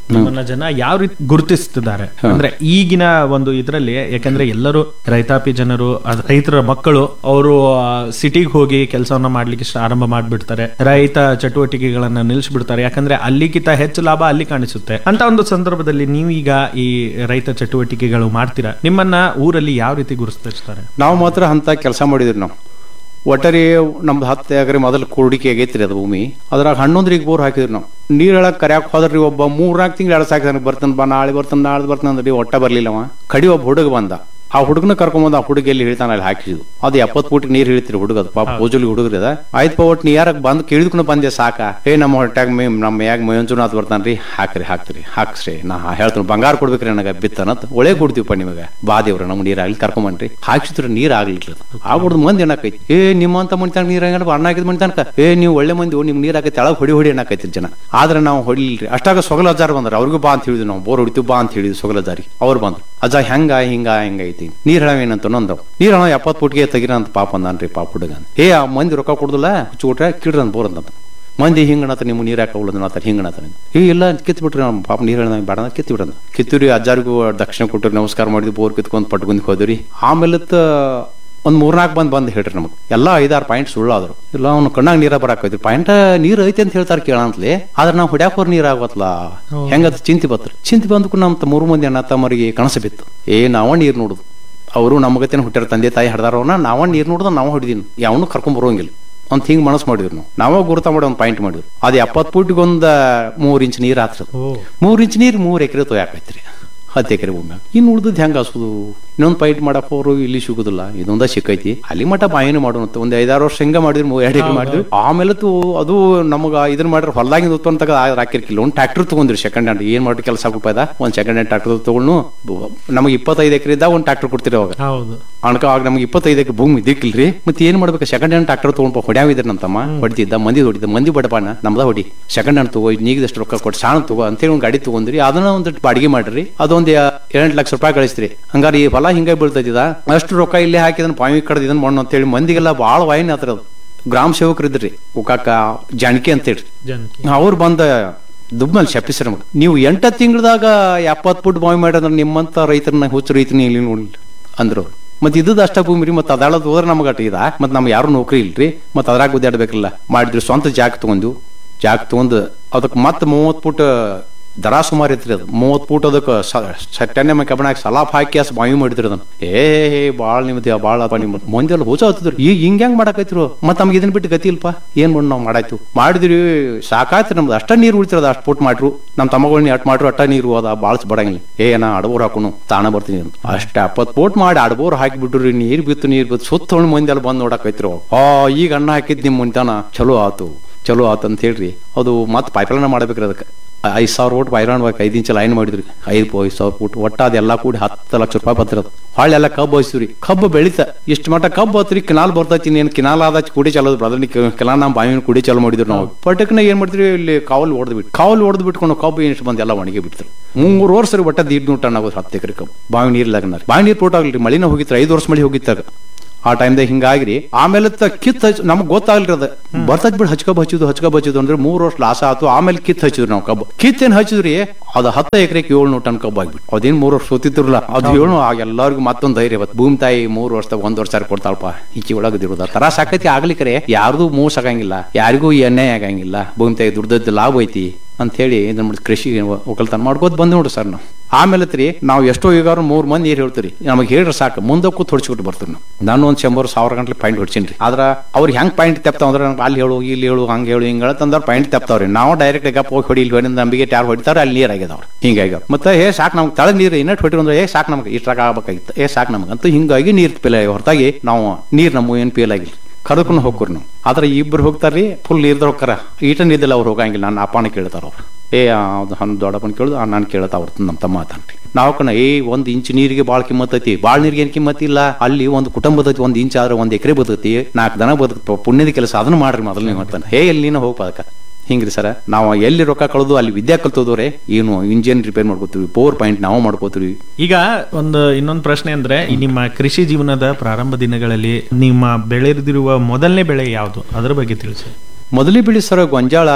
ನಿಮ್ಮನ್ನ ಜನ ಯಾವ ರೀತಿ ಗುರುತಿಸ್ತಿದ್ದಾರೆ ಅಂದ್ರೆ ಈಗಿನ ಒಂದು ಇದರಲ್ಲಿ ಯಾಕಂದ್ರೆ ಎಲ್ಲರೂ ರೈತಾಪಿ ಜನರು ಅದ್- ರೈತರ ಮಕ್ಕಳು ಅವರು ಸಿಟಿಗೆ ಹೋಗಿ ಕೆಲಸವನ್ನ ಮಾಡ್ಲಿಕ್ಕೆ ಶ- ಆರಂಭ ಮಾಡ್ಬಿಡ್ತಾರೆ ರೈತ ಚಟುವಟಿಕೆಗಳನ್ನ ನಿಲ್ಲಿಸ್ಬಿಡ್ತಾರೆ ಯಾಕಂದ್ರೆ ಅಲ್ಲಿಗಿಂತ ಹೆಚ್ಚು ಲಾಭ ಅಲ್ಲಿ ಕಾಣಿಸುತ್ತೆ ಅಂತ ಒಂದು ಸಂದರ್ಭದಲ್ಲಿ ನೀವು ಈಗ ಈ ರೈತ ಚಟುವಟಿಕೆಗಳು ಮಾಡ್ತೀರಾ ನಿಮ್ಮನ್ನ ಊರಲ್ಲಿ ಯಾವ ರೀತಿ ಗುರುತಿಸ್ತಾರೆ ನಾವು ಮಾತ್ರ ಅಂತ ಕೆಲಸ ಮಾಡಿದ್ರಿ ನಾವು ಒಟ್ಟಾರೆ ನಮ್ದು ಹತ್ತು ಎಕರೆ ಮೊದಲು ಕುರುಡಿಕೆ ಆಗೈತ್ರಿ ಅದು ಭೂಮಿ ಅದ್ರಾಗ ಹನ್ನೊಂದ್ರಿಗೆ ಬೋರ್ ಹಾಕಿದ್ರಿ ನಾವು ನೀರ್ ಹೇಳಕ್ ಕರ್ಯಾಕ್ ಹೋದ್ರಿ ಒಬ್ಬ ಮೂರ್ನಾಲ್ಕು ತಿಂಗಳು ಎರಡು ಸಾಕು ಬರ್ತಾನ ಬಾ ನಾಳೆ ಬರ್ತಾನ ನಾಳೆ ಬರ್ತಾನ ಅಂದ್ರಿ ಒಟ್ಟ ಬರ್ಲಿಲ್ಲವ ಕಡಿ ಒಬ್ಬ ಹುಡುಗ ಬಂದ ಆ ಹುಡುಗನ ಕರ್ಕೊಂಬಂದ ಆ ಹುಡುಗ ಎಲ್ಲಿ ಹೇಳ್ತಾನ ಅಲ್ಲಿ ಹಾಕಿದ್ದು ಅದು ಎಪ್ಪತ್ತು ಫೂಟ್ ನೀರ್ ಹಿಡಿತ್ರಿ ಹುಡುಗ ಅದು ಪಾಪ ಪೂಜಲಿ ಹುಡುಗ್ರಿ ಅದ ಆಯ್ತು ಒಟ್ಟು ನೀರಾಗ ಬಂದು ಕೇಳಿದ್ಕೊಂಡು ಬಂದೆ ಸಾಕ ಏ ನಮ್ಮ ಹೊಟ್ಯಾಗ ಮೇ ನಮ್ಮ ಯಾಗ ಮಂಜುನಾಥ್ ಬರ್ತಾನ್ರಿ ಹಾಕ್ರಿ ಹಾಕ್ರಿ ಹಾಕ್ಸ್ರಿ ನಾ ಹೇಳ್ತೀನಿ ಬಂಗಾರ ಕೊಡ್ಬೇಕ್ರಿ ನನಗೆ ಬಿತ್ತನತ್ ಒಳ್ಳೆ ಕೊಡ್ತೀವಪ್ಪ ನಿಮಗೆ ಬಾ ದೇವ್ರ ನಮ್ಗೆ ನೀರ್ ಆಗ್ಲಿ ಕರ್ಕೊಂಬನ್ರಿ ಹಾಕ್ಸಿದ್ರೆ ನೀರ್ ಆಗ್ಲಿಲ್ಲ ಆಗ್ಬಿಡ್ದು ಮಂದಿ ಏನಾಕೈತಿ ಏ ನಿಮ್ಮಂತ ಮನಿತನಕ ನೀರ್ ಹಂಗ ಅಣ್ಣ ಹಾಕಿದ್ ಮನಿತನಕ ಏ ನೀವು ಒಳ್ಳೆ ಮಂದಿ ನಿಮ್ ನೀರ್ ಹಾಕೈತಿ ತೆಳಗ್ ಹೊಡಿ ಹೊಡಿ ಅನ್ನಕೈತಿ ಜನ ಆದ್ರೆ ನಾವು ಹೊಡಿಲ್ರಿ ಅಷ್ಟಾಗ ಸೊಗಲ ಅಜ್ಜಾರ್ ಬಂದ್ರ ಅವ್ರಿಗೂ ಬಾ ಅಂತ ಹೇಳಿದ್ವಿ ನಾವು ಬೋರ್ ಹೊಡಿತೀವಿ ಬಾ ಅಂತ ಹೇಳಿದ್ವಿ ಸೊಗಲ ಅಜ್ಜಾರಿ ಅವ್ರು ಬಂದ್ರು ಅಜ್ಜ ಹೆಂಗ ಹಿಂಗ ಹೆಂಗೈತಿ ನೀರ್ ಹೇಳವೇನಂತ ನೊಂದವ್ ನೀರ್ ಹೇಳ ಎಪ್ಪತ್ ಫುಟ್ಗೆ ತೆಗಿರ ಅಂತ ಪಾಪ ಅಂದಾನ್ರಿ ಪಾಪ ಹುಡುಗ ಅಂತ. ಏ ಆ ಮಂದಿ ರೊಕ್ಕ ಕೊಡುದಿಲ್ಲ ಹುಚ್ಚುಟ್ರೆ ಕಿಡ್ರ ಅಂತ ಬೋರ್ ಅಂತ ಮಂದಿ ಹಿಂಗಣತ ನಿಮ್ಮ ನೀರ್ ಹಾಕ ಉಳಿದ ಹಿಂಗಣತ ಏ ಇಲ್ಲ ಕಿತ್ ಬಿಟ್ರಿ ನಮ್ಮ ಪಾಪ ನೀರ್ ಹೇಳ ಬೇಡ ಅಂತ ಕಿತ್ ಬಿಡಂದ ಕಿತ್ತೂರಿ ಅಜ್ಜಾರಿಗೂ ದಕ್ಷಿಣ ಕೊಟ್ಟರು ನಮಸ್ಕಾರ ಮಾಡಿದ್ವಿ ಬೋರ್ ಕಿತ್ಕೊಂಡ್ ಪಟ್ಕೊಂಡ್ ಹೋದ್ರಿ ಆಮೇಲೆ ಒಂದ್ ಮೂರ್ನಾಲ್ಕು ಬಂದ್ ಬಂದ್ ಹೇಳ್ರಿ ನಮಗೆ ಎಲ್ಲ ಐದಾರು ಪಾಯಿಂಟ್ ಸುಳ್ಳಾದ್ರು ಇಲ್ಲ ಅವ್ನು ಕಣ್ಣಾಗ ನೀರ ಬರಾಕೈತಿ ಪಾಯಿಂಟ್ ನೀರ್ ಐತಿ ಅಂತ ಹೇಳ್ತಾರ ಕೇಳಂತ್ಲಿ ಆದ್ರೆ ನಾವು ಹೊಡ್ಯಾಕ ಹೋರ್ ನೀರ್ ಆಗತ್ಲ ಹೆಂಗದ ಚಿಂತೆ ಬತ್ರಿ ಚಿಂತೆ ಬಂದಕ್ಕೂ ನಮ್ಮ ಮೂರು ಮಂದಿ ಅಣ್ಣ ತಮ್ಮರಿಗೆ ಕನಸು ಬಿತ್ತು ಏ ನಾವ ನೀರ್ ನೋಡುದು ಅವರು ನಮಗತೇನೆ ಹುಟ್ಟಾರ ತಂದೆ ತಾಯಿ ಹಡ್ದಾರವನ್ನ ನಾವ ನೀರ್ ನೋಡುದ ನಾವ ಹೊಡಿದೀನಿ ಯಾವನು ಕರ್ಕೊಂಡ್ ಬರೋಂಗಿಲ್ಲ ಅಂತ ಹಿಂಗ್ ಮನಸ್ಸು ಮಾಡಿದ್ರು ನಾವು ನಾವ ಗುರುತ ಮಾಡಿ ಒಂದು ಪಾಯಿಂಟ್ ಮಾಡಿದ್ರು ಅದು ಎಪ್ಪತ್ತು ಫುಟ್ಗೆ ಒಂದ್ ಮೂರ್ ಇಂಚ್ ನೀರ್ ಆತ್ರದ ಮೂರ್ ಇಂಚ್ ನೀರ್ ಮೂರ್ ಎಕರೆ ತೊಯಾಕೈತ್ರಿ ಹತ್ತು ಎಕರೆ ಭೂಮಿ ಇನ್ನು ಉಳ್ದದ್ ಹೆಂಗ ಹಸುದು ಇನ್ನೊಂದು ಪೈಟ್ ಮಾಡಕ್ ಹೋರು ಇಲ್ಲಿ ಸಿಗುದಿಲ್ಲ ಇದೊಂದ ಸಿಕ್ಕೈತಿ ಅಲ್ಲಿ ಮಟ ಬಾಯಿನ ಮಾಡೋಣ ಒಂದ್ ಐದಾರು ವರ್ಷ ಹಿಂಗ ಮಾಡಿದ್ವಿ ಮೂರ್ ಎರಡು ಎಕರೆ ಮಾಡಿದ್ವಿ ಆಮೇಲೆ ತು ಅದು ನಮಗ ಇದನ್ನ ಮಾಡಿದ್ರೆ ಹೊಲ್ದಾಗಿಂದ ಉತ್ಪನ್ನ ತಗ ಹಾಕಿರ್ಕಿಲ್ಲ ಒಂದು ಟ್ರಾಕ್ಟರ್ ತಗೊಂಡ್ರಿ ಸೆಕೆಂಡ್ ಹ್ಯಾಂಡ್ ಏನ್ ಮಾಡಿ ಕೆಲಸ ರೂಪಾಯಿದ ಒಂದ್ ಸೆಕೆಂಡ್ ಹ್ಯಾಂಡ್ ಟ್ರಾಕ್ಟರ್ ತಗೊಂಡು ನಮಗೆ ಇಪ್ಪತ್ತೈದು ಎಕರೆ ಇದ್ದಾಗ ಒಂದ್ ಟ್ರಾಕ್ಟರ್ ಕೊಡ್ತೀರಿ ಅವಾಗ ಹೌದು ಅಣ್ಕ ಆಗ ನಮ್ಗೆ ಇಪ್ಪತ್ತೈದು ಎಕರೆ ಭೂಮಿ ದಿಕ್ಕಿಲ್ರಿ ಮತ್ತೆ ಏನ್ ಮಾಡ್ಬೇಕು ಸೆಕೆಂಡ್ ಹ್ಯಾಂಡ್ ಟ್ರಾಕ್ಟರ್ ತಗೊಂಡ್ ಹೊಡ್ಯಾವ ಇದ್ರ ನಮ್ಮಮ್ಮ ಹೊಡಿತಿದ್ದ ಮಂದಿ ಹೊಡಿದ ಮಂದಿ ಬಡಪಾನ ನಮ್ದ ಹೊಡಿ ಸೆಕೆಂಡ್ ಹ್ಯಾಂಡ್ ತಗೋ ನೀಗದಷ್ಟು ರೊಕ್ಕ ಕೊಟ್ಟು ಸಾಣ ತಗೋ ಅಂತೇಳಿ ಒಂದು ಗಾಡಿ ತಗೊಂಡ್ರಿ ಅದನ್ನ ಒಂದು ಬಾಡಿಗೆ ಮಾಡ್ರಿ ಅದೊಂದ್ ಎಂಟು ಲಕ್ಷ ರೂಪಾಯಿ ಕಳಿಸ್ತ್ರಿ ಹಂಗಾರೆ ಈ ಹೊಲ ಹಿಂಗ ಬೀಳ್ತೈತಿದ ಅಷ್ಟು ರೊಕ್ಕ ಇಲ್ಲೇ ಹಾಕಿದನ್ ಪಾವಿ ಕಡ್ದು ಇದನ್ ಮಣ್ಣು ಅಂತೇಳಿ ಮಂದಿಗೆಲ್ಲ ಭಾಳ ವಾಯಿನ ಆತ್ರ ಅದು ಗ್ರಾಮ ಸೇವಕರು ಇದ್ರಿ ಉಕಾಕ ಜಾಣಕಿ ಅಂತೇಳಿ ಜನಕ್ಕೆ ಅವ್ರು ಬಂದ ದುಬ್ನಲ್ಲಿ ಶಪಿಸ್ರ ನಮಗೆ ನೀವು ಎಂಟ ತಿಂಗಳದಾಗ ಎಪ್ಪತ್ತು ಫುಟ್ ಬಾವಿ ಮಾಡಿದ್ರೆ ನಿಮ್ಮಂತ ರೈತರನ್ನ ಹುಚ್ಚು ರೈತನ ಇಲ್ಲಿ ನೋಡಿಲ್ಲ ಅಂದ್ರು ಅವ್ರು. ಮತ್ತೆ ಇದ್ದದ ಅಷ್ಟ ಭೂಮಿ ರೀ ಮತ್ತೆ ಅದಾಳದ್ ಹೋದ್ರೆ ನಮಗೆ ಅಟ್ ಇದ ಮತ್ತೆ ನಮ್ಗೆ ಯಾರು ನೌಕರಿ ಇಲ್ರಿ ಮತ್ತೆ ಅದ್ರಾಗ ಗುದ್ದಾಡ್ಬೇಕಲ್ಲ ಮಾಡಿದ್ರು ಸ್ವಂತ ಜಾಗ ತಗೊಂಡು ಜಾಗ ತಗೊಂಡು ಅದಕ್ಕೆ ಮತ್ತೆ ಮೂವತ್ತು ಫುಟ್ ದರ ಸುಮಾರು ಇತ್ರಿ ಅದು ಮೂವತ್ತು ಫುಟ್ ಅದಕ್ಕೆ ಸಟ್ಟೆಣ್ಣೆ ಮೈ ಕಬ್ಬಣಾಗಿ ಸಲಾಪ್ ಹಾಕಿ ಅಸ್ ಬಾವಿ ಮಾಡಿದ್ರಿ ಅದನ್ನ ಏ ಭಾಳ ನಿಮ್ದು ಭಾಳ ನಿಮ್ಮ ಮಂದಿಲ್ಲ ಹೋಚ ಹತ್ತಿದ್ರು ಈಗ ಹಿಂಗ್ ಹೆಂಗ್ ಮಾಡಕೈತ್ರು ಮತ್ತೆ ನಮ್ಗೆ ಇದನ್ನ ಬಿಟ್ಟು ಗತಿ ಇಲ್ಪ ಏನ್ ಮಾಡಿ ನಾವು ಮಾಡಾಯ್ತು ಮಾಡಿದ್ರಿ ಸಾಕಾಯ್ತು ನಮ್ದು ಅಷ್ಟ ನೀರು ಉಳಿತಿರೋದು ಅಷ್ಟು ಪುಟ್ ಮಾಡ್ರು ನಮ್ಮ ತಮ್ಮಗಳನ್ನ ಅಟ್ ಮಾಡ್ರು ಅಟ್ಟ ನೀರು ಅದ ಬಾಳ್ಸ್ ಬಡಂಗಿಲ್ಲ ಏ ನಾ ಅಡಬೋರ್ ಹಾಕೋನು ತಾಣ ಬರ್ತೀನಿ ಅಂತ. ಅಷ್ಟ ಎಪ್ಪತ್ತು ಪೋಟ್ ಮಾಡಿ ಅಡಬೋರ್ ಹಾಕಿ ಬಿಟ್ರಿ ನೀರ್ ಬಿತ್ತು ನೀರ್ ಬಿತ್ತು ಸುತ್ತ ಹೊಣ್ ಮಂದಿ ಎಲ್ಲ ಬಂದು ನೋಡಕೈತ್ರು ಆ ಈಗ ಅಣ್ಣ ಹಾಕಿದ್ ನಿಮ್ ಮುಂತಾನ ಚಲೋ ಆತು ಚಲೋ ಆತು ಅಂತ ಹೇಳ್ರಿ ಅದು ಮತ್ತೆ ಪೈಪ್ಲೈನ್ ಮಾಡ್ಬೇಕ್ರಿ ಅದಕ್ಕೆ ಐದು ಸಾವಿರ ಓಟ್ ಪೈರಾಣ್ ಬೇಕು ಐದು ಇಂಚ್ ಲೈನ್ ಮಾಡಿದ್ರಿ ಐದು ಐದು ಸಾವಿರ ಫುಟ್ ಒಟ್ಟ ಅದೆಲ್ಲ ಕೂಡಿ ಹತ್ತು ಲಕ್ಷ ರೂಪಾಯಿ ಬತ್ತಿರೋದು ಹೊಳ್ಳಿ ಎಲ್ಲ ಕಬ್ಬು ಹಚ್ಚಿವ್ರಿ ಕಬ್ಬು ಬೆಳಿತ ಇಷ್ಟು ಮಟ್ಟ ಕಬ್ಬು ಹತ್ರಿ ಕಿನಾಲ್ ಬರ್ತೈತಿ ನೀನು ಕಿನಾಲ್ ಆದ ಕುಡಿ ಚಲೋದು ಬ್ರದರ್ ಕಿನಾಲ್ ನಮ್ಮ ಬಾವಿನ ಕುಡಿ ಚಲೋ ಮಾಡಿದ್ರು ನಾವು ಪಟಕ್ನ ಏನ್ ಮಾಡ್ತೀವಿ ಇಲ್ಲಿ ಕಾವಲ್ ಹೊಡೆದು ಬಿಟ್ಟು ಕಾವಲ್ ಹೊಡೆದು ಬಿಟ್ಕೊಂಡು ಕಬ್ಬು ಎಷ್ಟು ಬಂದು ಎಲ್ಲ ಒಣಗಿ ಬಿಡ್ತಾರೆ ಮೂರು ವರ್ಷ ರೀ ಒಟ್ಟ ದೀಡ್ ನೂಟ ಆಗೋದು ಹತ್ತು ಎಕರೆ ಕಬ್ಬು ಬಾವಿ ನೀರ್ಲಾಗ ಬಾವಿ ನೀರು ಪೋಟ್ ಆಗ್ಲಿ ಮಳಿನ ಹೋಗಿತ್ತು ಐದು ವರ್ಷ ಮಳಿ ಹೋಗಿತ್ತಾಗ ಆ ಟೈಮ್ದಾಗ ಹಿಂಗಾಗ್ರಿ ಆಮೇಲೆ ತ ಕಿತ್ ಹಚ್ ನಮ್ಗೆ ಗೊತ್ತಾಗ್ಲಿ ಅದ ಬರ್ತೈತ್ ಬಿಡ್ ಹಚ್ಕಬ್ ಹಚ್ಚಿದ್ದು ಹಚ್ಕಬ್ ಹಚ್ಚಿದ್ದು ಅಂದ್ರೆ ಮೂರ್ ವರ್ಷ ಲಾಸ ಆತು ಆಮೇಲೆ ಕಿತ್ ಹಚ್ಚಿದ್ರು ನಾವು ಕಬ್ಬು ಕಿತ್ ಏನ್ ಹಚ್ಚಿದ್ರಿ ಅದು ಹತ್ತ ಎಕರೆಗೆ ಏಳ್ನೂರು ಟನ್ ಕಬ್ಬು ಆಗ್ಬಿಟ್ಟು ಅದೇನ್ ಮೂರ್ ವರ್ಷ ಸೋತಿದ್ರಲ್ಲ ಅದು ಏಳು ಎಲ್ಲರಿಗೂ ಮತ್ತೊಂದು ಧೈರ್ಯ ಇವತ್ತು ಭೂಮಿ ತಾಯಿ ಮೂರ್ ವರ್ಷದಾಗ ಒಂದ್ ವರ್ಷ ಕೊಡ್ತಾಳಪ್ಪ ಈಚೆ ಒಳಗದಿರೋದ ತರ ಸಾಕೈತಿ ಆಗ್ಲಿಕ್ಕರೆ ಯಾರ್ದು ಮೋಸ ಆಗಂಗಿಲ್ಲ ಯಾರಿಗೂ ಈ ಅನ್ಯಾಯ ಆಗಂಗಿಲ್ಲ ಭೂಮಿ ತಾಯಿ ದುಡ್ದದ್ದು ಲಾಭ ಐತಿ ಅಂತ ಹೇಳಿ ಇದನ್ನ ಮಾಡಿ ಕೃಷಿ ಒಕ್ಕಲ್ತನ ಮಾಡ್ಕೋತ ಬಂದ್ ನೋಡ್ರಿ ಸರ್ ನಾವು ಆಮೇಲೆ ತ್ರಿ ನಾವು ಎಷ್ಟೋ ಈಗ ಮೂರ್ ಮಂದಿ ಏನ್ ಹೇಳ್ತೀರಿ ನಮಗೆ ಹೇಳ್ರಿ ಸಾಕು ಮುಂದೆ ಕೂತ್ ಹೊಡ್ಸ್ಬಿಟ್ಟು ಬರ್ತೀವಿ ನಾವು ನಾನು ಒಂದ್ ಶಂಬರ್ ಸಾವಿರ ಗಂಟ್ಲೆ ಪಾಯಿಂಟ್ ಹೊಡ್ಸೀನಿ ಆದ್ರ ಅವ್ರಿಗೆ ಹೆಂಗ್ ಪಾಯಿಂಟ್ ತೆಪ್ತಾವ ಅಂದ್ರೆ ನಂಗೆ ಅಲ್ಲಿ ಹೇಳು ಇಲ್ಲಿ ಹೇಳು ಹಂಗೆ ಹೇಳು ಹಿಂಗೆ ಹೇಳತ್ತಂದ್ರೆ ಪಾಯಿಂಟ್ ತೆಪ್ತಾವ್ರಿ ನಾವು ಡೈರೆಕ್ಟ್ ಗಪ್ ಹೋಗಿ ಹೊಡಿ ಇಲ್ಲಿ ಹೊಡಿ ನಂಬಿಕೆ ಯಾರು ಹೊಡಿತಾರ ಅಲ್ಲಿ ನೀರ್ ಆಗ್ಯದವ್ರು ಹಿಂಗಾಗಿ ಮತ್ತೆ ಏ ಸಾಕು ನಮ್ಗೆ ತಳಗ್ ನೀರು ಇನ್ನಟ್ ಹೊಟ್ಟಿರು ಅಂದ್ರೆ ಏ ಸಾಕು ನಮ್ಗೆ ಇಷ್ಟ್ರಾಗ ಆಗ್ಬೇಕಾಗಿತ್ತು ಏ ಸಾಕು ನಮ್ಗೆ ಅಂತ ಹಿಂಗಾಗಿ ನೀರ್ ಪೇಲ್ ಹೊರತಾಗಿ ನಾವು ನೀರ್ ನಮ್ಮ ಏನ್ ಪೇಲ್ ಆಗಿಲ್ಲ ಕರ್ಕೊಂಡು ಹೋಗ್ರಿ ನಾವು ಆದ್ರೆ ಇಬ್ರು ಹೋಗ್ತಾರ್ರಿ ಫುಲ್ ನೀರ್ದ ಹೋಗ್ತಾರ ಈಟ ನೀರ್ದಲ್ಲ ಅವ್ರು ಹೋಗಂಗಿಲ್ಲ ನನ್ನ ಅಪ್ಪನ ಕೇಳ್ತಾರ ಅವ್ರು ಏ ಅದು ಹನ್ ದೊಡ್ಡಪ್ಪನ ಕೇಳುದು ನಾನು ಕೇಳತ್ತ ಅವ್ರ ನಮ್ಮ ತಮ್ಮ ಆತನ್ರಿ ನಾವು ಕಣ ಏ ಒಂದ್ ಇಂಚ್ ನೀರಿಗೆ ಬಾಳ್ ಕಿಮ್ಮತ್ ಐತಿ ಬಾಳ್ ನೀರಿಗೆ ಏನ್ ಕಿಮ್ಮತ್ ಇಲ್ಲ ಅಲ್ಲಿ ಒಂದು ಕುಟುಂಬ ಐತಿ ಒಂದ್ ಇಂಚ್ ಆದ್ರೆ ಒಂದ್ ಎಕರೆ ಬದೈತಿ ನಾಲ್ಕು ದನ ಬದುಕ ಪುಣ್ಯದ ಕೆಲಸ ಅದನ್ನ ಮಾಡ್ರಿ ಮೊದಲು ನೀವು ಅಂತಾನೆ ಹೇ ಎಲ್ಲಿ ನೀನು ಹೋಗ್ಪ ಅದಕ್ಕ ಹಿಂಗ್ರಿ ಸರ ನಾವು ಎಲ್ಲಿ ರೊಕ್ಕ ಕಳೆದು ಅಲ್ಲಿ ವಿದ್ಯಾ ಕಲ್ತೋದವ್ರೆ ಏನು ಇಂಜಿನ್ ರಿಪೇರ್ ಮಾಡ್ಕೋತೀವಿ ಪವರ್ ಪಾಯಿಂಟ್ ನಾವು ಮಾಡ್ಕೋತೀವಿ ಈಗ ಒಂದು ಇನ್ನೊಂದು ಪ್ರಶ್ನೆ ಅಂದ್ರೆ ಈ ನಿಮ್ಮ ಕೃಷಿ ಜೀವನದ ಪ್ರಾರಂಭ ದಿನಗಳಲ್ಲಿ ನಿಮ್ಮ ಬೆಳೆದಿರುವ ಮೊದಲನೇ ಬೆಳೆ ಯಾವುದು ಅದರ ಬಗ್ಗೆ ತಿಳಿಸಿ ಮೊದಲೇ ಬಿಡಿ ಸರ್ ಗೊಂಜಾಳ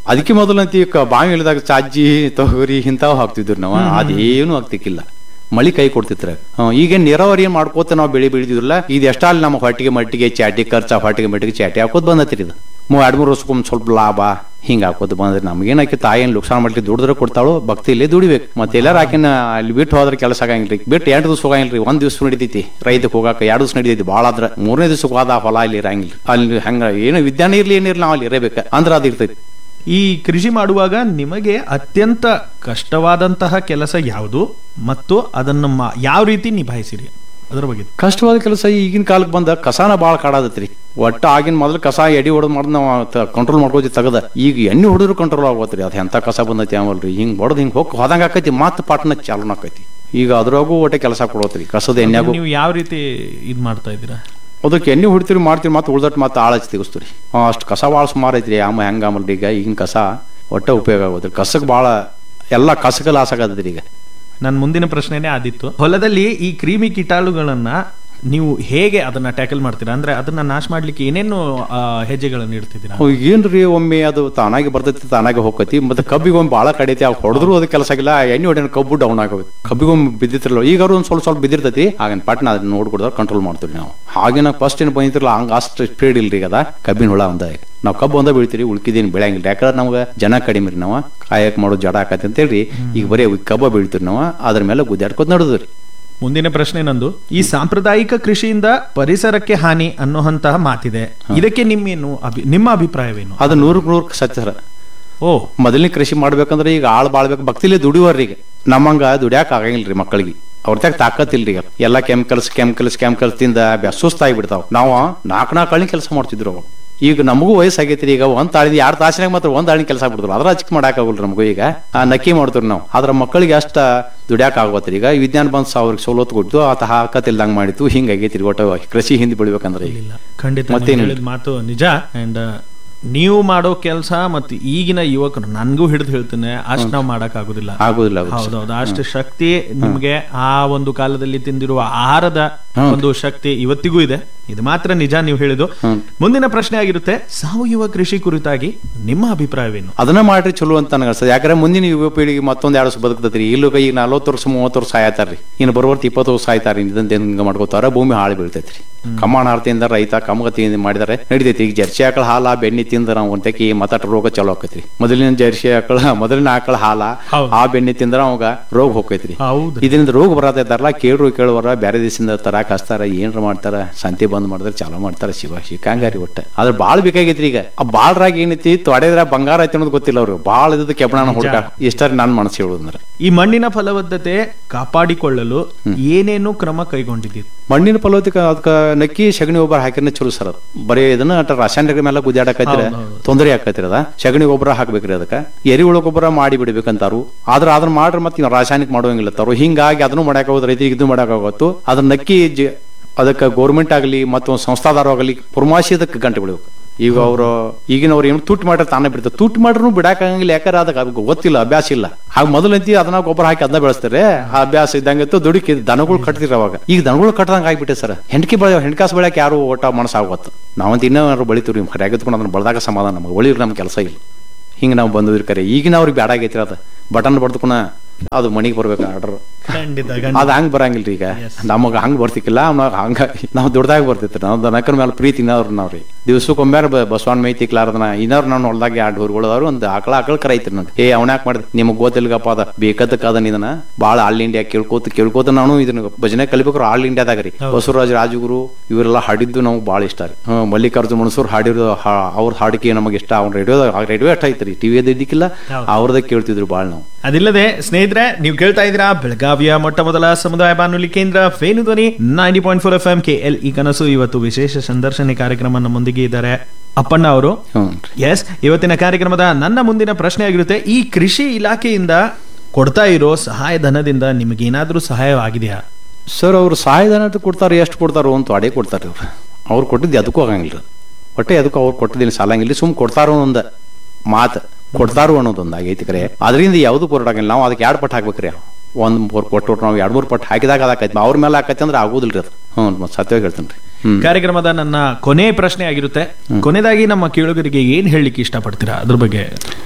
ಅದಕ್ಕೆ ಮೊದಲಂತಿ ಬಾವಿ ಇಳಿದಾಗ ಚಾಜಿ ತೊಗರಿ ಇಂಥವು ಹಾಕ್ತಿದ್ರು ನಾವು ಅದೇನು ಹಾಕ್ತಿಕ್ಕಿಲ್ಲ ಮಳಿ ಕೈ ಕೊಡ್ತಿತ್ರ ಈಗೇನ್ ನೀರಾವರಿ ಏನ್ ಮಾಡ್ಕೋತ ನಾವು ಬೆಳಿ ಬೆಳಿತಿದ್ರಲ್ಲ ಇದು ಎಷ್ಟಾಲ್ ನಮ್ಮ ಹೊಟ್ಟಿಗೆ ಮಟ್ಟಿಗೆ ಚಾಟಿ ಖರ್ಚ ಹೊಟ್ಟಿಗೆ ಮಟ್ಟಿಗೆ ಚಾಟಿ ಹಾಕೋದ್ ಬಂದತ್ರಿ ಇದು ಮೂ ಎರಡ್ ಮೂರು ವರ್ಷಕ್ಕೊಮ್ಮೆ ಸ್ವಲ್ಪ ಲಾಭ ಹಿಂಗ ಹಾಕೋದು ಬಂದ್ರೆ ನಮ್ಗೇನ್ ಆಕಿ ತಾಯಿ ಏನ್ ಲುಕ್ಸಾನ್ ಮಾಡ್ಲಿ ದುಡಿದ್ರೆ ಕೊಡ್ತಾಳು ಭಕ್ತಿ ಇಲ್ಲೇ ದುಡಿಬೇಕು ಮತ್ತೆ ಎಲ್ಲಾರ ಆಕಿನ ಅಲ್ಲಿ ಬಿಟ್ಟು ಹೋದ್ರೆ ಕೆಲಸ ಆಗಂಗಿಲ್ರಿ ಬಿಟ್ಟು ಎಂಟು ದಿವಸ ಹೋಗಂಗಿಲ್ರಿ ಒಂದ್ ದಿವಸ ನಡಿತೈತಿ ರೈತಕ್ಕೆ ಹೋಗಾಕ ಎರಡು ದಿವಸ ನಡಿತೈತಿ ಭಾಳ ಆದ್ರ ಮೂರನೇ ದಿವಸಕ್ಕೆ ಹೋದ ಹೊಲ ಇಲ್ಲಿ ಇರಂಗಿಲ್ಲ ಅಲ್ಲಿ ಹಂಗ ಏನು ವಿಜ್ಞಾನ ಇರ್ಲಿ ಏನಿರ್ಲಿ ನಾವು ಅಲ್ಲಿ ಇರಬೇಕು ಅಂದ್ರ ಅದು ಇರ್ತೈತಿ ಈ ಕೃಷಿ ಮಾಡುವಾಗ ನಿಮಗೆ ಅತ್ಯಂತ ಕಷ್ಟವಾದಂತಹ ಕೆಲಸ ಯಾವುದು ಮತ್ತು ಅದನ್ನು ಮಾ- ಯಾವ ರೀತಿ ನಿಭಾಯಿಸಿರಿ ಅದರ ಬಗ್ಗೆ ಕಷ್ಟವಾದ ಕೆಲಸ ಈಗಿನ ಕಾಲಕ್ಕೆ ಬಂದ ಕಸಾನ ಭಾಳ ಕಾಡಾದತ್ರಿ ಒಟ್ಟ ಆಗಿನ ಮೊದಲು ಕಸ ಎಡಿ ಹೊಡೆದ್ ಮಾಡಿ ನಾವು ಕಂಟ್ರೋಲ್ ಮಾಡ್ಕೋತಿ ತಗದ ಈಗ ಎಣ್ಣೆ ಹೊಡೆದ್ರು ಕಂಟ್ರೋಲ್ ಆಗೋತ್ರಿ ಅದು ಎಂತ ಕಸ ಬಂದೈತಿ ಆಮಲ್ರಿ ಹಿಂಗ್ ಹೊಡೆದ್ ಹಿಂಗ್ ಹೋಗಿ ಹೋದಂಗ ಆಕೈತಿ ಮತ್ತೆ ಪಾಟ್ನ ಚಾಲನ ಆಕೈತಿ ಈಗ ಅದ್ರಾಗೂ ಒಟ್ಟೆ ಕೆಲಸ ಕೊಡೋತ್ರಿ ಕಸದ ಎಣ್ಣೆಗೂ ನೀವು ಯಾವ ರೀತಿ ಇದ್ ಮಾಡ್ತಾ ಇದ್ದೀರಾ ಅದಕ್ಕೆ ಎಣ್ಣೆ ಹೊಡಿತೀರಿ ಮಾಡ್ತೀರಿ ಮತ್ತೆ ಉಳ್ದಟ್ ಮತ್ತೆ ಆಳ ಹಚ್ಚಿ ತೆಗಿಸ್ತೀರಿ ಅಷ್ಟು ಕಸ ಭಾಳ ಸುಮಾರು ಐತ್ರಿ ಆಮ ಹೆಂಗ ಆಮಲ್ರಿ ಈಗ ಈಗಿನ ಕಸ ಒಟ್ಟ ಉಪಯೋಗ ಆಗೋದ್ರಿ ಕಸಕ್ಕೆ ಭಾಳ ಎಲ್ಲ ಕಸಕ್ಕೆ ಲಾಸ್ ಆಗತ್ತದ್ರಿ ಈಗ ನನ್ನ ಮುಂದಿನ ಪ್ರಶ್ನೆನೇ ಆದಿತ್ತು ಹೊಲದಲ್ಲಿ ಈ ಕ್ರಿಮಿ ಕೀಟಾಣುಗಳನ್ನ ನೀವು ಹೇಗೆ ಅದನ್ನ ಟ್ಯಾಕಲ್ ಮಾಡ್ತೀರಾ ಅಂದ್ರೆ ಅದನ್ನ ನಾಶ ಮಾಡ್ಲಿಕ್ಕೆ ಏನೇನು ಆ, ಹೆಜ್ಜೆಗಳನ್ನು ಇಡ್ತಿದ್ದೀರಾ ಅವ್ ಏನ್ರಿ ಒಮ್ಮೆ ಅದು ತಾನಾಗಿ ಬರ್ತೈತಿ ತಾನಾಗಿ ಹೋಗತಿ ಮತ್ತೆ ಕಬ್ಬಿಗೆ ಒಮ್ಮೆ ಭಾಳ ಕಡಿತಿ ಅವ್ ಹೊಡೆದ್ರು ಅದಕ್ಕೆ ಕೆಲಸ ಆಗಿಲ್ಲ ಎಣ್ಣೆ ಹೊಡೆನ ಕಬ್ಬು ಡೌನ್ ಆಗೋದು ಕಬ್ಬಿಗೆ ಒಮ್ಮೆ ಬಿದ್ದಿತ್ರಲ್ಲ ಈಗ ಅವ್ರು ಒಂದ್ ಸ್ವಲ್ಪ ಸ್ವಲ್ಪ ಬಿದ್ದಿರ್ತೈತಿ ಆಗಿನ ಪಟ್ನ ಅದನ್ನ ನೋಡ್ಕೊಡ್ದಾಗ ಕಂಟ್ರೋಲ್ ಮಾಡ್ತೀವಿ ನಾವು ಆಗಿನ ಫಸ್ಟ್ ಏನ್ ಬಂದಿರಲ್ಲ ಹಂಗ ಅಷ್ಟು ಸ್ಪೀಡ್ ಇಲ್ರಿ ಈಗ ಅದ ಕಬ್ಬಿನ ಹುಳ ಒಂದ ನಾವು ಕಬ್ಬು ಒಂದ ಬೀಳ್ತೀರಿ ಉಳ್ಕಿದೇನು ಬೆಳೆಯಂಗಿಲ್ಲ ಯಾಕಂದ್ರೆ ನಮ್ಗೆ ಜನ ಕಡಿಮೆ ರೀ ನಾವು ಕಾಯಕ್ ಮಾಡೋ ಜಡ ಆಕತಿ ಅಂತ ಹೇಳಿ ಈಗ ಬರೀ ಕಬ್ಬ ಬೀಳ್ತೀರಿ ನಾವು ಅದ್ರ ಮೇಲೆ ಗುದ್ದಾಡ್ಕೊತ ನಡೆದ್ರಿ ಮುಂದಿನ ಪ್ರಶ್ನೆ ನಂದು ಈ ಸಾಂಪ್ರದಾಯಿಕ ಕೃಷಿಯಿಂದ ಪರಿಸರಕ್ಕೆ ಹಾನಿ ಅನ್ನುವಂತಹ ಮಾತಿದೆ ಇದಕ್ಕೆ ನಿಮ್ಮೇನು ಅಭಿ ನಿಮ್ಮ ಅಭಿಪ್ರಾಯವೇನು ಅದು ನೂರಕ್ಕೆ ನೂರಕ್ಕೆ ಸತ್ಯ ಸರ್ ಓ ಮೊದಲನೇ ಕೃಷಿ ಮಾಡ್ಬೇಕಂದ್ರೆ ಈಗ ಆಳ್ ಬಾಳ್ಬೇಕು ಭಕ್ತಿಲೇ ದುಡಿಯೋರ್ರಿ ಈಗ ನಮ್ಮಂಗ ದುಡಿಯಾಕ ಆಗಂಗಿಲ್ರಿ ಮಕ್ಕಳಿಗೆ ಅವ್ರ ತಾಕತ್ತಿಲ್ರಿ ಈಗ ಎಲ್ಲ ಕೆಮಿಕಲ್ಸ್ ಕೆಮಿಕಲ್ಸ್ ಕೆಮಿಕಲ್ಸ್ ತಿಂದ ಬ್ಯಾ- ಸುಸ್ತಾಗಿ ಬಿಡ್ತಾವ ನಾವು ನಾಲ್ಕು ನಾಲ್ಕು ಹಳ್ಳಿ ಕೆಲಸ ಮಾಡ್ತಿದ್ರು ಅವಾಗ ಈಗ ನಮಗೂ ವಯಸ್ಸಾಗೈತ್ರಿ ಈಗ ಒಂದ್ ತಾಳಿ ಎರಡು ತಾಸಿನಾಗ ಮಾತ್ರ ಒಂದ್ ತಾಳಿ ಕೆಲಸ ಬಿಡ್ತಾರೆ ಅದ್ರ ಹಚ್ಕ್ ಮಾಡಕ್ ಆಗಲ್ರಿ ನಮಗೂ ಈಗ ಆ ನಕ್ಕಿ ಮಾಡ್ತೀವಿ ನಾವು ಆದ್ರ ಮಕ್ಕಳಿಗೆ ಅಷ್ಟ ದುಡ್ಯಾಕ ಆಗೋತ್ರಿ ಈಗ ವಿಜ್ಞಾನ ಬಂದ್ ಅವ್ರಿಗೆ ಸವಲತ್ತು ಕೊಟ್ಟು ಆತ ಹಾಕತಿಲ್ದಂಗ್ ಮಾಡಿತ್ತು ಹಿಂಗಾಗೈತ್ರಿ ಒಟ್ಟ ಕೃಷಿ ಹಿಂದೆ ಬೆಳಿಬೇಕಂದ್ರೆ ಈಗ ಇಲ್ಲ ಖಂಡಿತ ಮತ್ತೇನು? ನೀವು ಹೇಳಿದ ಮಾತು ನಿಜ ಅಂಡ್ ನೀವು ಮಾಡೋ ಕೆಲಸ ಮತ್ತು ಈಗಿನ ಯುವಕರು ನನ್ಗೂ ಹಿಡಿದು ಹೇಳ್ತೇನೆ ಅಷ್ಟು ನಾವು ಮಾಡಕ್ ಆಗುದಿಲ್ಲ ಆಗುದಿಲ್ಲ ಆಗುದಿಲ್ಲ. ಹೌದೌದು ಅಷ್ಟು ಶಕ್ತಿ ನಿಮ್ಗೆ ಆ ಒಂದು ಕಾಲದಲ್ಲಿ ತಿಂದಿರುವ ಆಹಾರದ ಒಂದು ಶಕ್ತಿ ಇವತ್ತಿಗೂ ಇದೆ ಇದು ಮಾತ್ರ ನಿಜ ನೀವು ಹೇಳಿದ್ದು ಮುಂದಿನ ಪ್ರಶ್ನೆ ಆಗಿರುತ್ತೆ ಸಾವಯವ ಕೃಷಿ ಕುರಿತಾಗಿ ನಿಮ್ಮ ಅಭಿಪ್ರಾಯವೇನು ಅದನ್ನ ಮಾಡ್ರಿ ಚಲೋ ಅಂತ ನನಗೆ ಅನ್ಸ್ತದೆ ಯಾಕಂದ್ರೆ ಮುಂದಿನ ಯುವ ಪೀಳಿಗೆ ಮತ್ತೊಂದ್ ಎರಡು ವರ್ಷ ಬದುಕ್ತೈತ್ರಿ ಇಲ್ಲೂ ಈಗ ನಲ್ವತ್ತು ವರ್ಷ ಮೂವತ್ತು ವರ್ಷ ಸಾಯ್ತಾರ್ರಿ ಇನ್ನು ಬರುವರ್ತ ಇಪ್ಪತ್ತು ವರ್ಷ ಸಾಯ್ತಾರ ಇದಂತ ಹಿಂಗ ಮಾಡ್ಕೋತಾರ ಭೂಮಿ ಹಾಳು ಬೀಳ್ತೈತ್ರಿ ಕಮಾಣ ಆರ್ತಿಯಿಂದ ರೈತ ಕಮಗತಿಯಿಂದ ಮಾಡಿದಾರೆ ನಡಿತೈತಿ ಈಗ ಜರ್ಸಿ ಆಕಳ ಹಾಲ ಬೆಣ್ಣೆ ತಿಂದ ನಾವು ಒಂಟಕಿ ಮತ್ತಾಟ ರೋಗ ಚಲೋ ಆಕೈತ್ರಿ ಮೊದಲಿನ ಜರ್ಸಿ ಆಕಳ ಮೊದಲಿನ ಆಕಳ ಹಾಲ ಹೌದು. ಆ ಬೆಣ್ಣೆ ತಿಂದ್ರ ಅವಾಗ ರೋಗ ಹೋಗೈತ್ರಿ ಹೌದು ಇದರಿಂದ ರೋಗ ಬರತ್ತ ಇದ್ದಾರಲ್ಲ ಕೇಳ್ರು ಕೇಳುವರ ಬೇರೆ ದೇಶದಿಂದ ತರಾಕ್ ಹಚ್ತಾರ ಏನ್ರ ಮಾಡ್ತಾರ ಸಂತೆ ಬಂದ್ ಮಾಡಿದ್ರೆ ಚಾಲೋ ಮಾಡ್ತಾರ ಶಿವ ಶಿಕಾಂಗಾರಿ ಒಟ್ಟ ಅದ್ರ ಬಾಳ್ ಬೇಕಾಗೈತ್ರಿ ಈಗ ಆ ಬಾಳ್ರಾಗ ಏನೈತಿ ತೊಡೆದ್ರ ಬಂಗಾರ ಐತಿ ಅನ್ನೋದು ಗೊತ್ತಿಲ್ಲ ಅವ್ರು ಬಾಳ ಇದ್ದದ್ದು ಕೆಬ್ಬಣ ಹುಡುಕ ಇಷ್ಟಾರ ನಾನ್ ಮನಸ್ಸು ಹೇಳುದಂದ್ರ ಈ ಮಣ್ಣಿನ ಫಲವತ್ತತೆ ಕಾಪಾಡಿಕೊಳ್ಳಲು ಏನೇನು ಕ್ರಮ ಕೈಗೊಂಡಿದ್ದೀರಿ ಮಣ್ಣಿನ ಫಲವತ್ತಿಕ ಅದಕ್ಕ ನಕ್ಕಿ ಸಗಣಿ ಗೊಬ್ಬರ ಹಾಕಿದ್ರೆ ಚಲೋ ಸರ್ ಅದು ಬರೀ ಇದನ್ನ ಅಟ ರಾಸಾಯನಿಕ ಮೇಲೆ ಗುದ್ದಾಡಕತ್ತಿರ ಹೌದ್ ಹೌದ್. ತೊಂದರೆ ಆಕೈತ್ರಿ ಅದ ಸಗಣಿ ಗೊಬ್ಬರ ಹಾಕ್ಬೇಕ್ರಿ ಅದಕ್ಕ ಎರಿಹುಳ ಗೊಬ್ಬರ ಮಾಡಿ ಬಿಡ್ಬೇಕಂತಾರು ಆದ್ರ ಅದನ್ನ ಮಾಡ್ರಿ ಮತ್ತೆ ರಾಸಾಯನಿಕ ಮಾಡುವಂಗಿಲ್ಲ ತಾರು ಹಿಂಗಾಗಿ ಅದನ್ನು ಮಾಡಕ್ ಹೋದ್ರೆ ರೈತರಿಗೆ ಇದು ಮಾಡಕ್ ಆಗೋತ್ತು ಅದನ್ನ ನಕ್ಕಿ ಜ- ಅದಕ್ಕೆ ಗೌರ್ಮೆಂಟ್ ಆಗಲಿ ಮತ್ತು ಸಂಸ್ಥಾದಾರ ಆಗಲಿ ಪುರ್ಮಾಸಿ ಅದಕ್ಕೆ ಗಂಟೆ ಬಿಡ್ಬೇಕು ಈಗ ಅವರು ಈಗಿನವ್ರು ಏನು ತುಟ್ಟು ಮಾಡ್ರೆ ತಾನೇ ಬಿಡ್ತಾರೆ ತುಟ್ಟು ಮಾಡ್ರು ಬಿಡಾಕಂಗಿಲ್ಲ ಯಾಕಂದ್ರೆ ಅದಕ್ಕೆ ಅವ್ರಿಗೆ ಗೊತ್ತಿಲ್ಲ ಅಭ್ಯಾಸ ಇಲ್ಲ ಆಗ ಮೊದಲಂತಿ ಅದನ್ನ ಗೊಬ್ಬರ ಹಾಕಿ ಅದನ್ನ ಬೆಳೆಸ್ತಾರೆ ಆ ಅಭ್ಯಾಸ ಇದ್ದಂಗಿತ್ತು ದುಡುಕಿ ದನಗಳು ಕಟ್ತಿರ ಅವಾಗ ಈಗ ದನಗಳು ಕಟ್ಟದಂಗ ಆಗ್ಬಿಟ್ಟೆ ಸರ್ ಹೆಂಡಕಿ ಬೆಳೆ ಹೆಣ್ಕಾಸ್ ಬೆಳೆಯಕ್ಕೆ ಯಾರು ಒಟ್ಟ ಮನಸ್ಸಾಗುತ್ತೆ ನಾವಂತ ಇನ್ನೂ ಬೆಳಿತೀವಿ ಹರಿಯಾಗಿತ್ಕೊಂಡು ಅದನ್ನ ಬೆಳೆದಾಗ ಸಮಾಧಾನ ನಮಗೆ ಒಳಿರಿ ನಮ್ಮ ಕೆಲಸ ಇಲ್ಲ ಹಿಂಗೆ ನಾವು ಬಂದಿದ್ರಿ ಕರೆ ಈಗಿನ ಅವ್ರಿಗೆ ಬ್ಯಾಡ ಆಗೈತ್ರಿ ಅದು ಬಟನ್ ಬಡ್ದುಕೊಣ ಅದು ಮನಿಗೆ ಬರ್ಬೇಕು ಆರ್ಡರ್ ಖಂಡಿತ ಅದ್ ಹಂಗ್ ಬರಂಗಿಲ್ರಿ ಈಗ ನಮಗ ಹಂಗ್ ಬರ್ತಿಕ್ಕಿಲ್ಲ ಅವ್ನಾಗ ಹಂಗ ನಾವು ದುಡ್ದಾಗ ಬರ್ತಿತ್ತು ನಾವು ದನಕರ ಮೇಲೆ ಪ್ರೀತಿ ಇನ್ನವ್ರು ನಾವ್ರಿ ದಿವ್ಸಕ್ಕೊಮ್ಮೆ ಬಸವಣ್ಣ ಮೈ ತಿಕ್ಲಾರ್ದನ ಇನ್ನವ್ರು ನಾವು ಹೊಲ್ದಾಗ ಎರಡು ಊರುಗಳವ್ರು ಒಂದು ಆಕಳ ಆಕಳ ಕರ ಐತ್ರಿ ನಂಗೆ ಏ ಅವನ್ಯಾಕ್ ಮಾಡಿದ್ ನಿಮಗ್ ಗೊತ್ತಿಲ್ಗಪ್ಪ ಅದ ಬೇಕದಕ್ಕದ ಇದನ್ನ ಬಾಳ ಆಲ್ ಇಂಡಿಯಾ ಕೇಳ್ಕೋತ ಕೇಳ್ಕೋತ ನಾನು ಇದನ್ನ ಭಜನೆ ಕಲಿಬೇಕು ಆಲ್ ಇಂಡಿಯಾದಾಗ ರೀ ಬಸವರಾಜ್ ರಾಜಗುರು ಇವರೆಲ್ಲ ಹಾಡಿದ್ದು ನಾವು ಬಾಳ ಇಷ್ಟ ರೀ ಹ್ಮ್, ಮಲ್ಲಿಕಾರ್ಜುನ ಮಣಸೂರ್ ಹಾಡಿರೋ ಹಾ- ಅವ್ರ ಹಾಡಿಕೆ ನಮಗೆ ಇಷ್ಟ ಅವ್ನ ರೇಡಿಯೋ ರೇಡಿಯೋ ಅಷ್ಟ ಐತ್ರಿ ಟಿವಿ ಇದ್ದಿಕ್ಕಿಲ್ಲ ಅವ್ರದಾಗ ಕೇಳ್ತಿದ್ರು ಬಾಳ ನಾವು ಅದಿಲ್ಲದೆ ಸ್ನೇಹಿತರೆ ನೀವು ಕೇಳ್ತಾ ಇದ್ದೀರಾ ಬೆಳಗಾವಿಯ ಮೊಟ್ಟ ಮೊದಲ ಸಮುದಾಯ ಬಾನುಲಿ ಕೇಂದ್ರ Venudhwani ninety point four F M K L E ಕನಸು ಇವತ್ತು ವಿಶೇಷ ಸಂದರ್ಶನ ಕಾರ್ಯಕ್ರಮ ನಮ್ಮೊಂದಿಗೆ ಇದ್ದಾರೆ ಅಪ್ಪಣ್ಣ ಅವರು ಹ್ಞೂ ಎಸ್ ಇವತ್ತಿನ ಕಾರ್ಯಕ್ರಮದ ನನ್ನ ಮುಂದಿನ ಪ್ರಶ್ನೆ ಆಗಿರುತ್ತೆ ಈ ಕೃಷಿ ಇಲಾಖೆಯಿಂದ ಕೊಡ್ತಾ ಇರೋ ಸಹಾಯಧನದಿಂದ ನಿಮಗೇನಾದ್ರೂ ಸಹಾಯವಾಗಿದೆಯಾ ಸರ್ ಅವ್ರು ಸಹಾಯಧನ ಅಂತ ಕೊಡ್ತಾರೆ ಎಷ್ಟು ಕೊಡ್ತಾರೋ ಅಂತ ಅಡೇ ಕೊಡ್ತಾರೆ ಅವ್ರು ಅವ್ರು ಕೊಟ್ಟಿದ್ದು ಅದಕ್ಕೂ ಆಗಂಗಿಲ್ಲ ಒಟ್ಟೆ ಅದಕ್ಕೂ ಅವ್ರು ಕೊಟ್ಟಿದ್ದೀನಿ ಸಾಲಂಗಿಲ್ಲ ಸುಮ್ ಕೊಡ್ತಾರೋ ಒಂದು ಮಾತು ಕೊಡ್ತಾರೋ ಅನ್ನೋದೊಂದು ಆಗೈತಿ ಕರೆ ಅದರಿಂದ ಯಾವುದು ಕೊರಡಾಗಿಲ್ಲ ನಾವು ಅದಕ್ಕೆ ಎರಡು ಪಟ್ಟು ಹಾಕ್ಬೇಕ್ರಿ ಒಂದು ಮೂರು ಕೊಟ್ಟು ನಾವು ಎರಡು ಮೂರು ಪಟ್ಟು ಹಾಕಿದಾಗ ಅದಾಕೈತಿ ಅವ್ರ ಮೇಲೆ ಹಾಕೈತಿ ಅಂದ್ರೆ ಆಗೋದಿಲ್ರಿ ಅದು ಹ್ಞೂ ಮತ್ತೆ ಸತ್ಯವಾಗಿ ಹೇಳ್ತೀನಿ ರೀ ಹ್ಮ್ ಕಾರ್ಯಕ್ರಮದ ನನ್ನ ಕೊನೆ ಪ್ರಶ್ನೆ ಆಗಿರುತ್ತೆ ಕೊನೆದಾಗಿ ನಮ್ಮ ಕೇಳುಗರಿಗೆ ಏನ್ ಹೇಳಲಿಕ್ಕೆ ಇಷ್ಟಪಡ್ತೀರಾ ಅದ್ರ ಬಗ್ಗೆ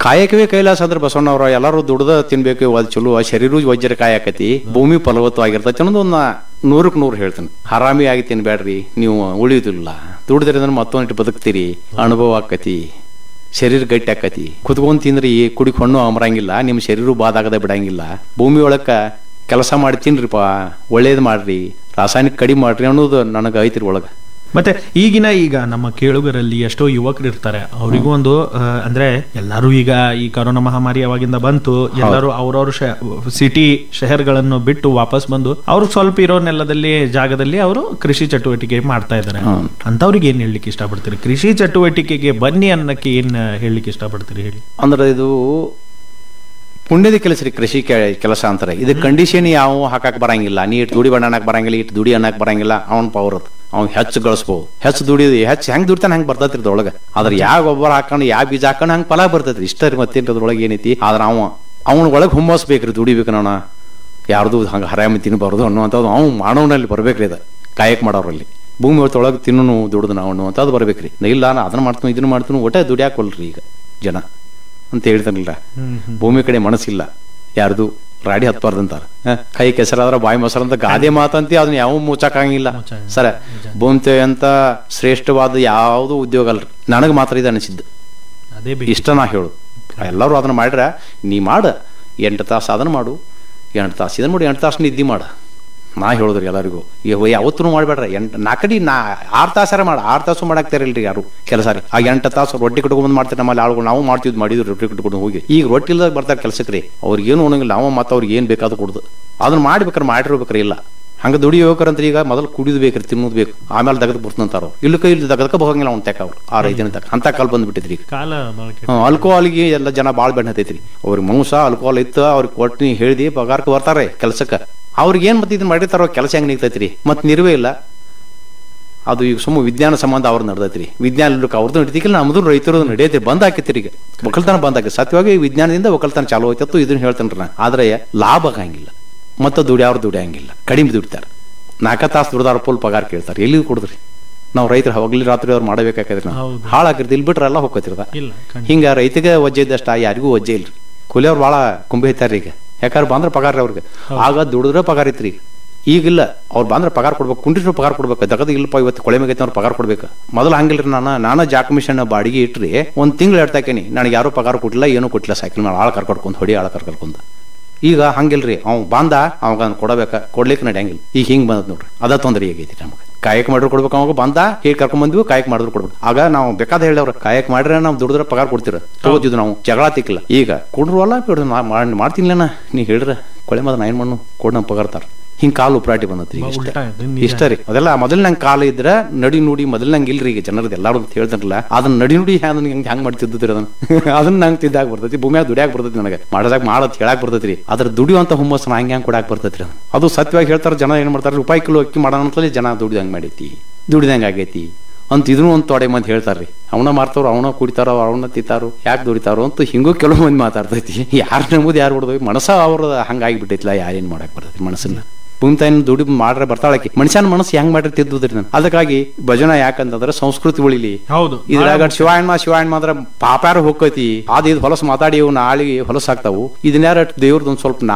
ಕಾಯಕವೇ ಕೈಲಾಸ ಅಂದ್ರೆ ಬಸವಣ್ಣವ್ರ ಎಲ್ಲರೂ ದುಡ್ದ ತಿನ್ಬೇಕು ಅದು ಚಲೋ ಶರೀರ ವಜ್ರ ಕಾಯಕತಿ ಭೂಮಿ ಫಲವತ್ತವಾಗಿರ್ತೈತಿ ಅನ್ನೋದು ಒಂದು ನೂರಕ್ಕೆ ನೂರು ಹೇಳ್ತೀನಿ ಹರಾಮಿ ಆಗಿ ತಿನ್ಬೇಡ್ರಿ ನೀವು ಉಳಿಯುದಿಲ್ಲ ದುಡಿದ್ರಿಂದ ಮತ್ತೊಂದಿಟ್ಟು ಬದುಕ್ತೀರಿ ಅನುಭವ ಆಕತಿ ಶರೀರ ಗಟ್ಟಿ ಆಕತಿ ಕುತ್ಕೊಂಡ್ ತಿಂದ್ರಿ ಕುಡಿಕ್ ಹಣ್ಣು ಅಮರಂಗಿಲ್ಲ ನಿಮ್ಮ ಶರೀರ ಬಾದಾಗದ ಬಿಡಂಗಿಲ್ಲ ಭೂಮಿ ಒಳಕ ಕೆಲಸ ಮಾಡಿ ತಿನ್ರಿಪ್ಪ ಒಳ್ಳೇದು ಮಾಡ್ರಿ ರಾಸಾಯನಿಕ ಕಡಿಮೆ ಮಾಡ್ರಿ ಅನ್ನೋದು ನನಗೆ ಐತಿರಿ ಒಳಗೆ ಮತ್ತೆ ಈಗಿನ ಈಗ ನಮ್ಮ ಕೇಳುಗರಲ್ಲಿ ಎಷ್ಟೋ ಯುವಕರು ಇರ್ತಾರೆ ಅವರಿಗೂ ಒಂದು ಆ, ಅಂದ್ರೆ ಎಲ್ಲರೂ ಈಗ ಈ ಕರೋನಾ ಮಹಾಮಾರಿ ಅವಾಗಿಂದ ಬಂತು ಎಲ್ಲರೂ ಅವ್ರವ್ರ ಸಿಟಿ ಶಹರ್ಗಳನ್ನು ಬಿಟ್ಟು ವಾಪಸ್ ಬಂದು ಅವ್ರು ಸ್ವಲ್ಪ ಇರೋ ನೆಲದಲ್ಲಿ ಜಾಗದಲ್ಲಿ ಅವರು ಕೃಷಿ ಚಟುವಟಿಕೆ ಮಾಡ್ತಾ ಇದ್ದಾರೆ ಅಂತವ್ರಿಗೆ ಏನ್ ಹೇಳಲಿಕ್ಕೆ ಇಷ್ಟಪಡ್ತೀರಿ ಕೃಷಿ ಚಟುವಟಿಕೆಗೆ ಬನ್ನಿ ಅನ್ನಕ್ಕೆ ಏನ್ ಹೇಳಲಿಕ್ಕೆ ಇಷ್ಟಪಡ್ತೀರಿ ಹೇಳಿ ಅಂದ್ರೆ ಇದು ಪುಣ್ಯದ ಕೆಲಸ ರೀ ಕೃಷಿ ಕೆ- ಕೆಲಸ ಅಂತಾರೆ ಇದು ಕಂಡೀಷನ್ ಯಾವ ಹಾಕಕ್ ಬರಂಗಿಲ್ಲ ನೀ ಇಟ್ಟು ದುಡಿ ಬಣ್ಣಕ್ ಬರಂಗಿಲ್ಲ ಇಟ್ಟು ದುಡಿ ಅನ್ನಕ್ ಬರಂಗಿಲ್ಲ ಅವನ್ ಪವರ್ ಅವ್ನ್ ಹೆಚ್ಚು ಗಳಿಸ್ಬೋದು ಹೆಚ್ಚು ದುಡಿದು ಹೆಚ್ಚು ಹೆಂಗ್ ದುಡಿತಾನ ಹಂಗ್ ಬರ್ತೈತ್ರಿ ಇದ್ರೊಳಗ ಅದ್ರ ಯಾವ ಗೊಬ್ಬರ ಹಾಕೊಂಡು ಯಾವ ಬೀಜ ಹಾಕೊಂಡು ಹಂಗ್ ಫಲ ಬರ್ತೈತ್ರಿ ಇಷ್ಟ ರೀ ಮತ್ತೇನ್ರಿ ಅದ್ರೊಳಗೆ ಏನೈತಿ ಆದ್ರ ಅವ ಅವನ ಒಳಗೆ ಹುಮ್ಮಸ್ ಬೇಕ್ರಿ ದುಡಿಬೇಕು ನಾವ ಯಾರ್ದು ಹಂಗ ಹರಾಮಿ ತಿನ್ನಬಾರ್ದು ಅನ್ನುವಂಥದ್ದು ಅವ್ನು ಮಾಡೋನಲ್ಲಿ ಬರ್ಬೇಕ್ರಿ ಅದು ಕಾಯಕ್ ಮಾಡೋರಲ್ಲಿ ಭೂಮಿ ಹೊತ್ತೊಳಗೆ ತಿನ್ನು ದುಡ್ದು ನಾವು ಅನ್ನುವಂಥದ್ದು ಬರ್ಬೇಕ್ರಿ ನಾ ಇಲ್ಲ ನಾ ಅದನ್ನ ಮಾಡ್ತೀನಿ ಇದನ್ನ ಮಾಡ್ತೀನಿ ಒಟ್ಟೆ ದುಡಿಯಾಕೊಲ್ರಿ ಈಗ ಜನ ಅಂತ ಹೇಳ್ತಾನಲ್ಲ ಭೂಮಿ ಕಡೆ ಮನಸ್ಸಿಲ್ಲ ಯಾರ್ದು ರಾಡಿ ಹತ್ಬಾರ್ದಂತಾರ ಹ? ಕೈ ಕೆಸರಾದ್ರ ಬಾಯಿ ಮೊಸರು ಅಂತ ಗಾದೆ ಮಾತಂತಿ ಅದನ್ನ ಯಾವ ಮುಚ್ಚಾಕಂಗಿಲ್ಲ ಮುಚ್ಚಾಕಂಗಿಲ್ಲ. ಸರ ಭೂಮಿ ಅಂತ ಶ್ರೇಷ್ಠವಾದ ಯಾವುದು ಉದ್ಯೋಗ ಅಲ್ರಿ ನನಗೆ ಮಾತ್ರ ಇದು ಅನಿಸಿದ್ದು ಅದೇ ಬೇಕು ಇಷ್ಟ ನಾ ಹೇಳು ಎಲ್ಲರೂ ಅದನ್ನ ಮಾಡ್ರ ನೀ ಮಾಡ ಎಂಟು ತಾಸು ಅದನ್ನ ಮಾಡು ಎಂಟು ತಾಸು ಇದನ್ನ ಮಾಡಿ ಎಂಟು ತಾಸು ನಿದ್ದೆ ಮಾಡ ನಾ ಹೇಳುದ್ರಿ ಎಲ್ಲರಿಗೂ ಇವ ಯಾವತ್ತೂ ಮಾಡ್ಬೇಡ್ರ ಎಂಟು ನಾಲ್ಕಡಿ ನಾ ಆರು ತಾಸಾರ ಮಾಡ ಆರು ತಾಸು ಮಾಡಾಕ್ತಾರಿಲ್ರಿ ಯಾರು ಕೆಲಸ ರೀ ಆ ಎಂಟು ತಾಸು ರೊಟ್ಟಿ ಕಟ್ಕೊಂಡ್ ಮಾಡ್ತಾರೆ ನಮ್ಮಲ್ಲಿ ಆಳುಗಳು ನಾವು ಮಾಡ್ತಿದ್ವಿ ಮಾಡಿದ್ವಿ ರೊಟ್ಟಿ ಕಟ್ಕೊಂಡು ಹೋಗಿ ಈಗ ರೊಟ್ಟಿ ಇಲ್ದಾಗ ಬರ್ತಾರೆ ಕೆಲಸಕ್ಕೆ ರೀ ಅವ್ರಿಗೆ ಏನು ಉಣಂಗಿಲ್ಲ ನಾವು ಮತ್ತೆ ಅವ್ರಿಗೆ ಏನು ಬೇಕಾದ್ರೂ ಕೊಡುದು ಅದನ್ನ ಮಾಡ್ಬೇಕಾರೆ ಮಾಡಿರ್ಬೇಕ್ರಿ ಇಲ್ಲ ಹಂಗ ದುಡಿಯೋಕರಂತ ಈಗ ಮೊದಲು ಕುಡಿದು ಬೇಕ್ರಿ ತಿನ್ನೋದು ಬೇಕು ಆಮೇಲೆ ದಗದ್ ಬರ್ತಂತಾರ ಇಲ್ಲಕ ಇಲ್ಲಿ ದಗದಕ್ಕೆ ಹೋಗಂಗಿಲ್ಲ ಅವ್ನ ತೆಕ್ಕ ಅವ್ರು ಆ ಐದು ದಿನ ತಕ್ಕ ಅಂತ ಕಾಲ್ ಬಂದ್ಬಿಟ್ಟಿದ್ರಿ ಈಗ ಕಾಲ ಬಳಕೆ ಆಲ್ಕೋಹಾಲ್ಗೆ ಎಲ್ಲ ಜನ ಭಾಳ ಬೆಣ್ಣ ಹತ್ತೈತ್ರಿ ಅವ್ರಿಗೆ ಮಾಂಸ ಆಲ್ಕೋಹಾಲ್ ಇತ್ತು ಅವ್ರಿಗೆ ಕೊಟ್ಟು ಹೇಳ್ದಿ ಪಗಾರಕ್ಕೆ ಬರ್ತಾರೆ ಕೆಲ್ಸಕ್ಕೆ ಅವ್ರಿಗೆ ಏನ್ ಮತ್ತೆ ಇದನ್ನ ಮಾಡಿರ್ತಾರೋ ಕೆಲಸ ಹೆಂಗ್ ನಿಗ್ತೈತ್ರಿ ಮತ್ತೆ ನಿರ್ವೇ ಇಲ್ಲ ಅದು ಈಗ ಸುಮ್ಮ ವಿಜ್ಞಾನ ಸಂಬಂಧ ಅವ್ರು ನಡೆದೈತ್ರಿ ವಿಜ್ಞಾನ ಇಲ್ಲಕ್ಕೆ ಅವ್ರದ್ದು ನಡೀತಿಕ್ಕಿಲ್ಲ ನಮ್ದು ರೈತರು ನಡೆಯೈತಿ ಬಂದ್ ಹಾಕಿತ್ರಿ ಈಗ ಒಕ್ಕಲ್ತನ ಬಂದ್ ಹಾಕಿ ಸತ್ಯವಾಗಿ ವಿಜ್ಞಾನದಿಂದ ಒಕ್ಕಲ್ತನ ಚಾಲು ಹೋಯ್ತತ್ತು ಇದನ್ನ ಹೇಳ್ತೇನ್ರಿ ನಾ ಆದ್ರೆ ಲಾಭ ಆಗಂಗಿಲ್ಲ ಮತ್ತೆ ದುಡಿಯವ್ರು ದುಡಿಯಂಗಿಲ್ಲ ಕಡಿಮೆ ದುಡಿತಾರೆ ನಾಲ್ಕ ತಾಸು ದುಡ್ದಾರ ಫುಲ್ ಪಗಾರ ಕೇಳ್ತಾರೆ ಎಲ್ಲಿ ಕೊಡುದ್ರಿ ನಾವು ರೈತರು ಹಗಲಿ ರಾತ್ರಿ ಅವ್ರು ಮಾಡಬೇಕಾಕೈತ್ರಿ ನಾವು ಹೌದು. ಹಾಳಾಕಿರ್ತಿ ಇಲ್ಲಿ ಬಿಟ್ರೆ ಎಲ್ಲ ಹೋಗ್ತಿರ್ದ ಇಲ್ಲ ಖಂಡಿತ. ಹಿಂಗ ರೈತಗೆ ವಜ್ಜೆ ಇದ್ದಷ್ಟ ಯಾರಿಗೂ ವಜ್ಜೆ ಇಲ್ರಿ ಕೂಲಿಯವ್ರು ಭಾಳ ಕುಂಬಿ ಐತಾರ್ರಿ ಈಗ ಯಾಕಂದ್ರೆ ಬಂದ್ರೆ ಪಗಾರ ರೀ ಅವ್ರಿಗೆ ಆಗ ದುಡಿದ್ರೆ ಪಗಾರ ಇತ್ರಿ ಈಗಿಲ್ಲ ಅವ್ರು ಬಂದ್ರೆ ಪಗಾರ ಕೊಡ್ಬೇಕು ಕುಂಡಿದ್ರು ಪಗಾರ ಕೊಡ್ಬೇಕು ದಗದ ಇಲ್ಲಪ್ಪ ಇವತ್ತು ಕೊಳೆ ಮೇಗೈತೆ ಅವ್ರು ಪಗಾರ ಕೊಡ್ಬೇಕು ಮೊದಲು ಹಂಗಿಲ್ರಿ ನಾನು ನಾನು ಜಾಕ್ ಮಿಷನ್ ಬಾಡಿಗೆ ಇಟ್ರಿ ಒಂದ್ ತಿಂಗಳು ಹೇಳ್ತಾಕೇನಿ ನನಗೆ ಯಾರು ಪಗಾರ ಕೊಟ್ಟಿಲ್ಲ ಏನೂ ಕೊಟ್ಟಿಲ್ಲ ಸೈಕಲ್ ಮೇಲೆ ಆಳ್ ಕರ್ಕೊಡ್ಕೊಂಡು ಹೊಡಿ ಆಳ್ ಕರ್ಕೊಡ್ಕೊಂಡು ಈಗ ಹಂಗಿಲ್ರಿ ಅವ್ನು ಬಂದ ಅವಾಗ ಅವ್ನ್ ಕೊಡಬೇಕ ಕೊಡ್ಲಿಕ್ಕೆ ನಡೆಯಂಗಿಲ್ಲ ಈಗ ಹಿಂಗ್ ಬಂದದ್ ನೋಡ್ರಿ ಅದ ತೊಂದರೆ ಆಗೈತಿ ನಮಗೆ ಕಾಯಕ ಮಾಡಿದ್ರು ಕೊಡ್ಬೇಕು ಅವಾಗ ಬಂದ ಹೇಳಿ ಕರ್ಕೊಂಡ್ ಬಂದ್ವಿ ಕಾಯಕ ಮಾಡಿದ್ರು ಕೊಡ್ಬೇಕು ಆಗ ನಾವು ಬೇಕಾದ ಹೇಳವ್ರ ಕಾಯಕ ಮಾಡ್ರೆ ನಾವು ದುಡಿದ್ರೆ ಪಗಾರ ಕೊಡ್ತೀರ ತಗೋತಿದ್ವಿ ನಾವು ಜಗಳ ತಿಕ್ಕಿಲ್ಲ ಈಗ ಕೊಡ್ರು ಅಲ್ಲ ಬಿಡ್ರಿ ನಾ ಮಾಡ್- ಮಾಡ್ತೀನಿಲ್ಲ ನೀ ಹೇಳ್ರ ಕೊಳೆ ಮದ ನಾ ಏನ್ ಮಾಡು ಕೊಡ್ ನಮ್ ಪಗಾರ್ತಾರ ಹಿಂಗ್ ಕಾಲು ಉಪ್ರಾಟಿ ಬಂದತ್ರಿ ಈಗ ಇಷ್ಟ. ಉಲ್ಟಾ ಇದೆ, ನಿಜ. ಇಷ್ಟ ರೀ ಅದೆಲ್ಲ ಮೊದಲ್ ನಂಗೆ ಕಾಲ ಇದ್ರ ನಡಿ ನುಡಿ ಮೊದಲ್ ನಂಗೆ ಇಲ್ರಿ ಈಗ ಜನರದ್ದು ಎಲ್ಲಾರು ಅಂತ ಹೇಳ್ತಾರಲ್ಲ ಅದನ್ನ ನಡಿ ನುಡಿ ಹ್ಯಾಂಗ ಹೆಂಗ್ ಹೆಂಗ್ ಮಾಡ್ತಿದ್ರಿ ಅದನ್ನ ಅದನ್ನ ನಂಗೆ ತಿದ್ದಾಕ್ ಬರ್ತೈತಿ ಭೂಮಿಯಾಗ ದುಡಿಯಾಕ ಬರ್ತೈತಿ ನನಗೆ ಮಾಡೋದಾಗ ಮಾಡತ್ ಹೇಳಕ್ ಬರ್ತೈತಿ ಅದ್ರ ದುಡಿಯುವಂತ ಹುಮ್ಮಸ್ ಹಂಗೆ ಹಂಗೆ ಕೊಡಾಕ್ ಬರ್ತೈತ್ರಿ ಅದು. ಅದು ಸತ್ಯವಾಗಿ ಹೇಳ್ತಾರ ಜನ ಏನ್ ಮಾಡ್ತಾರೆ ರೂಪಾಯಿ ಕಿಲೋ ಅಕ್ಕಿ ಮಾಡೋಣ ಅಂತಲೇ ಜನ ದುಡಿದಂಗ್ ಮಾಡೈತಿ ದುಡಿದಂಗ ಆಗೈತಿ ಅಂತ ಇದನ್ನು ಒಂದು ತೊಡೆ ಮಂದಿ ಹೇಳ್ತಾರ್ರಿ ಅವನ ಮಾರ್ತಾರೋ ಅವನ ಕುಡಿತಾರೋ ಅವನ ತಿಂತಾರೋ ಯಾಕೆ ದುಡಿತಾರೋ ಅಂತ ಹಿಂಗೂ ಕೆಲವು ಮಂದಿ ಮಾತಾಡ್ತೈತಿ ಯಾರು ನಂಬುದು ಯಾರು ಬಿಡೋದು ಮನಸ್ಸ ಅವ್ರದ ಹಂಗಾಗಿ ಬಿಟ್ಟೈತಿಲ್ಲ ಯಾರೇನ್ ಮಾಡಕ್ ಬರ್ತೈತಿ ಮನಸ್ಸನ್ನ ಭೂಮಿ ತಾಯಿನ ದುಡಿ ಮಾಡ್ರೆ ಬರ್ತಾಳಕಿ ಮನುಷ್ಯನ ಮನಸ್ಸು ಹೆಂಗ್ ಮಾಡ್ರಿ ತಿದ್ದುದ್ರಿ ನಾನು ಅದಕ್ಕಾಗಿ ಭಜನ ಯಾಕಂತಂದ್ರೆ ಸಂಸ್ಕೃತಿ ಉಳಿಲಿ ಹೌದು ಇದ್ರಾಗ ಶಿವಾಯಣ್ಮ ಶಿವಾಯಣ್ಮ ಅಂದ್ರೆ ಪಾಪ್ಯಾರ ಹೋಗ್ತೈತಿ ಅದ್ ಇದು ಹೊಲಸು ಮಾತಾಡಿ ಇವ್ ನಾಳಿಗೆ ಹೊಲಸಾಗ್ತಾವು ಇದನ್ಯಾರ ದೇವ್ರದೊಂದ್ ಸ್ವಲ್ಪ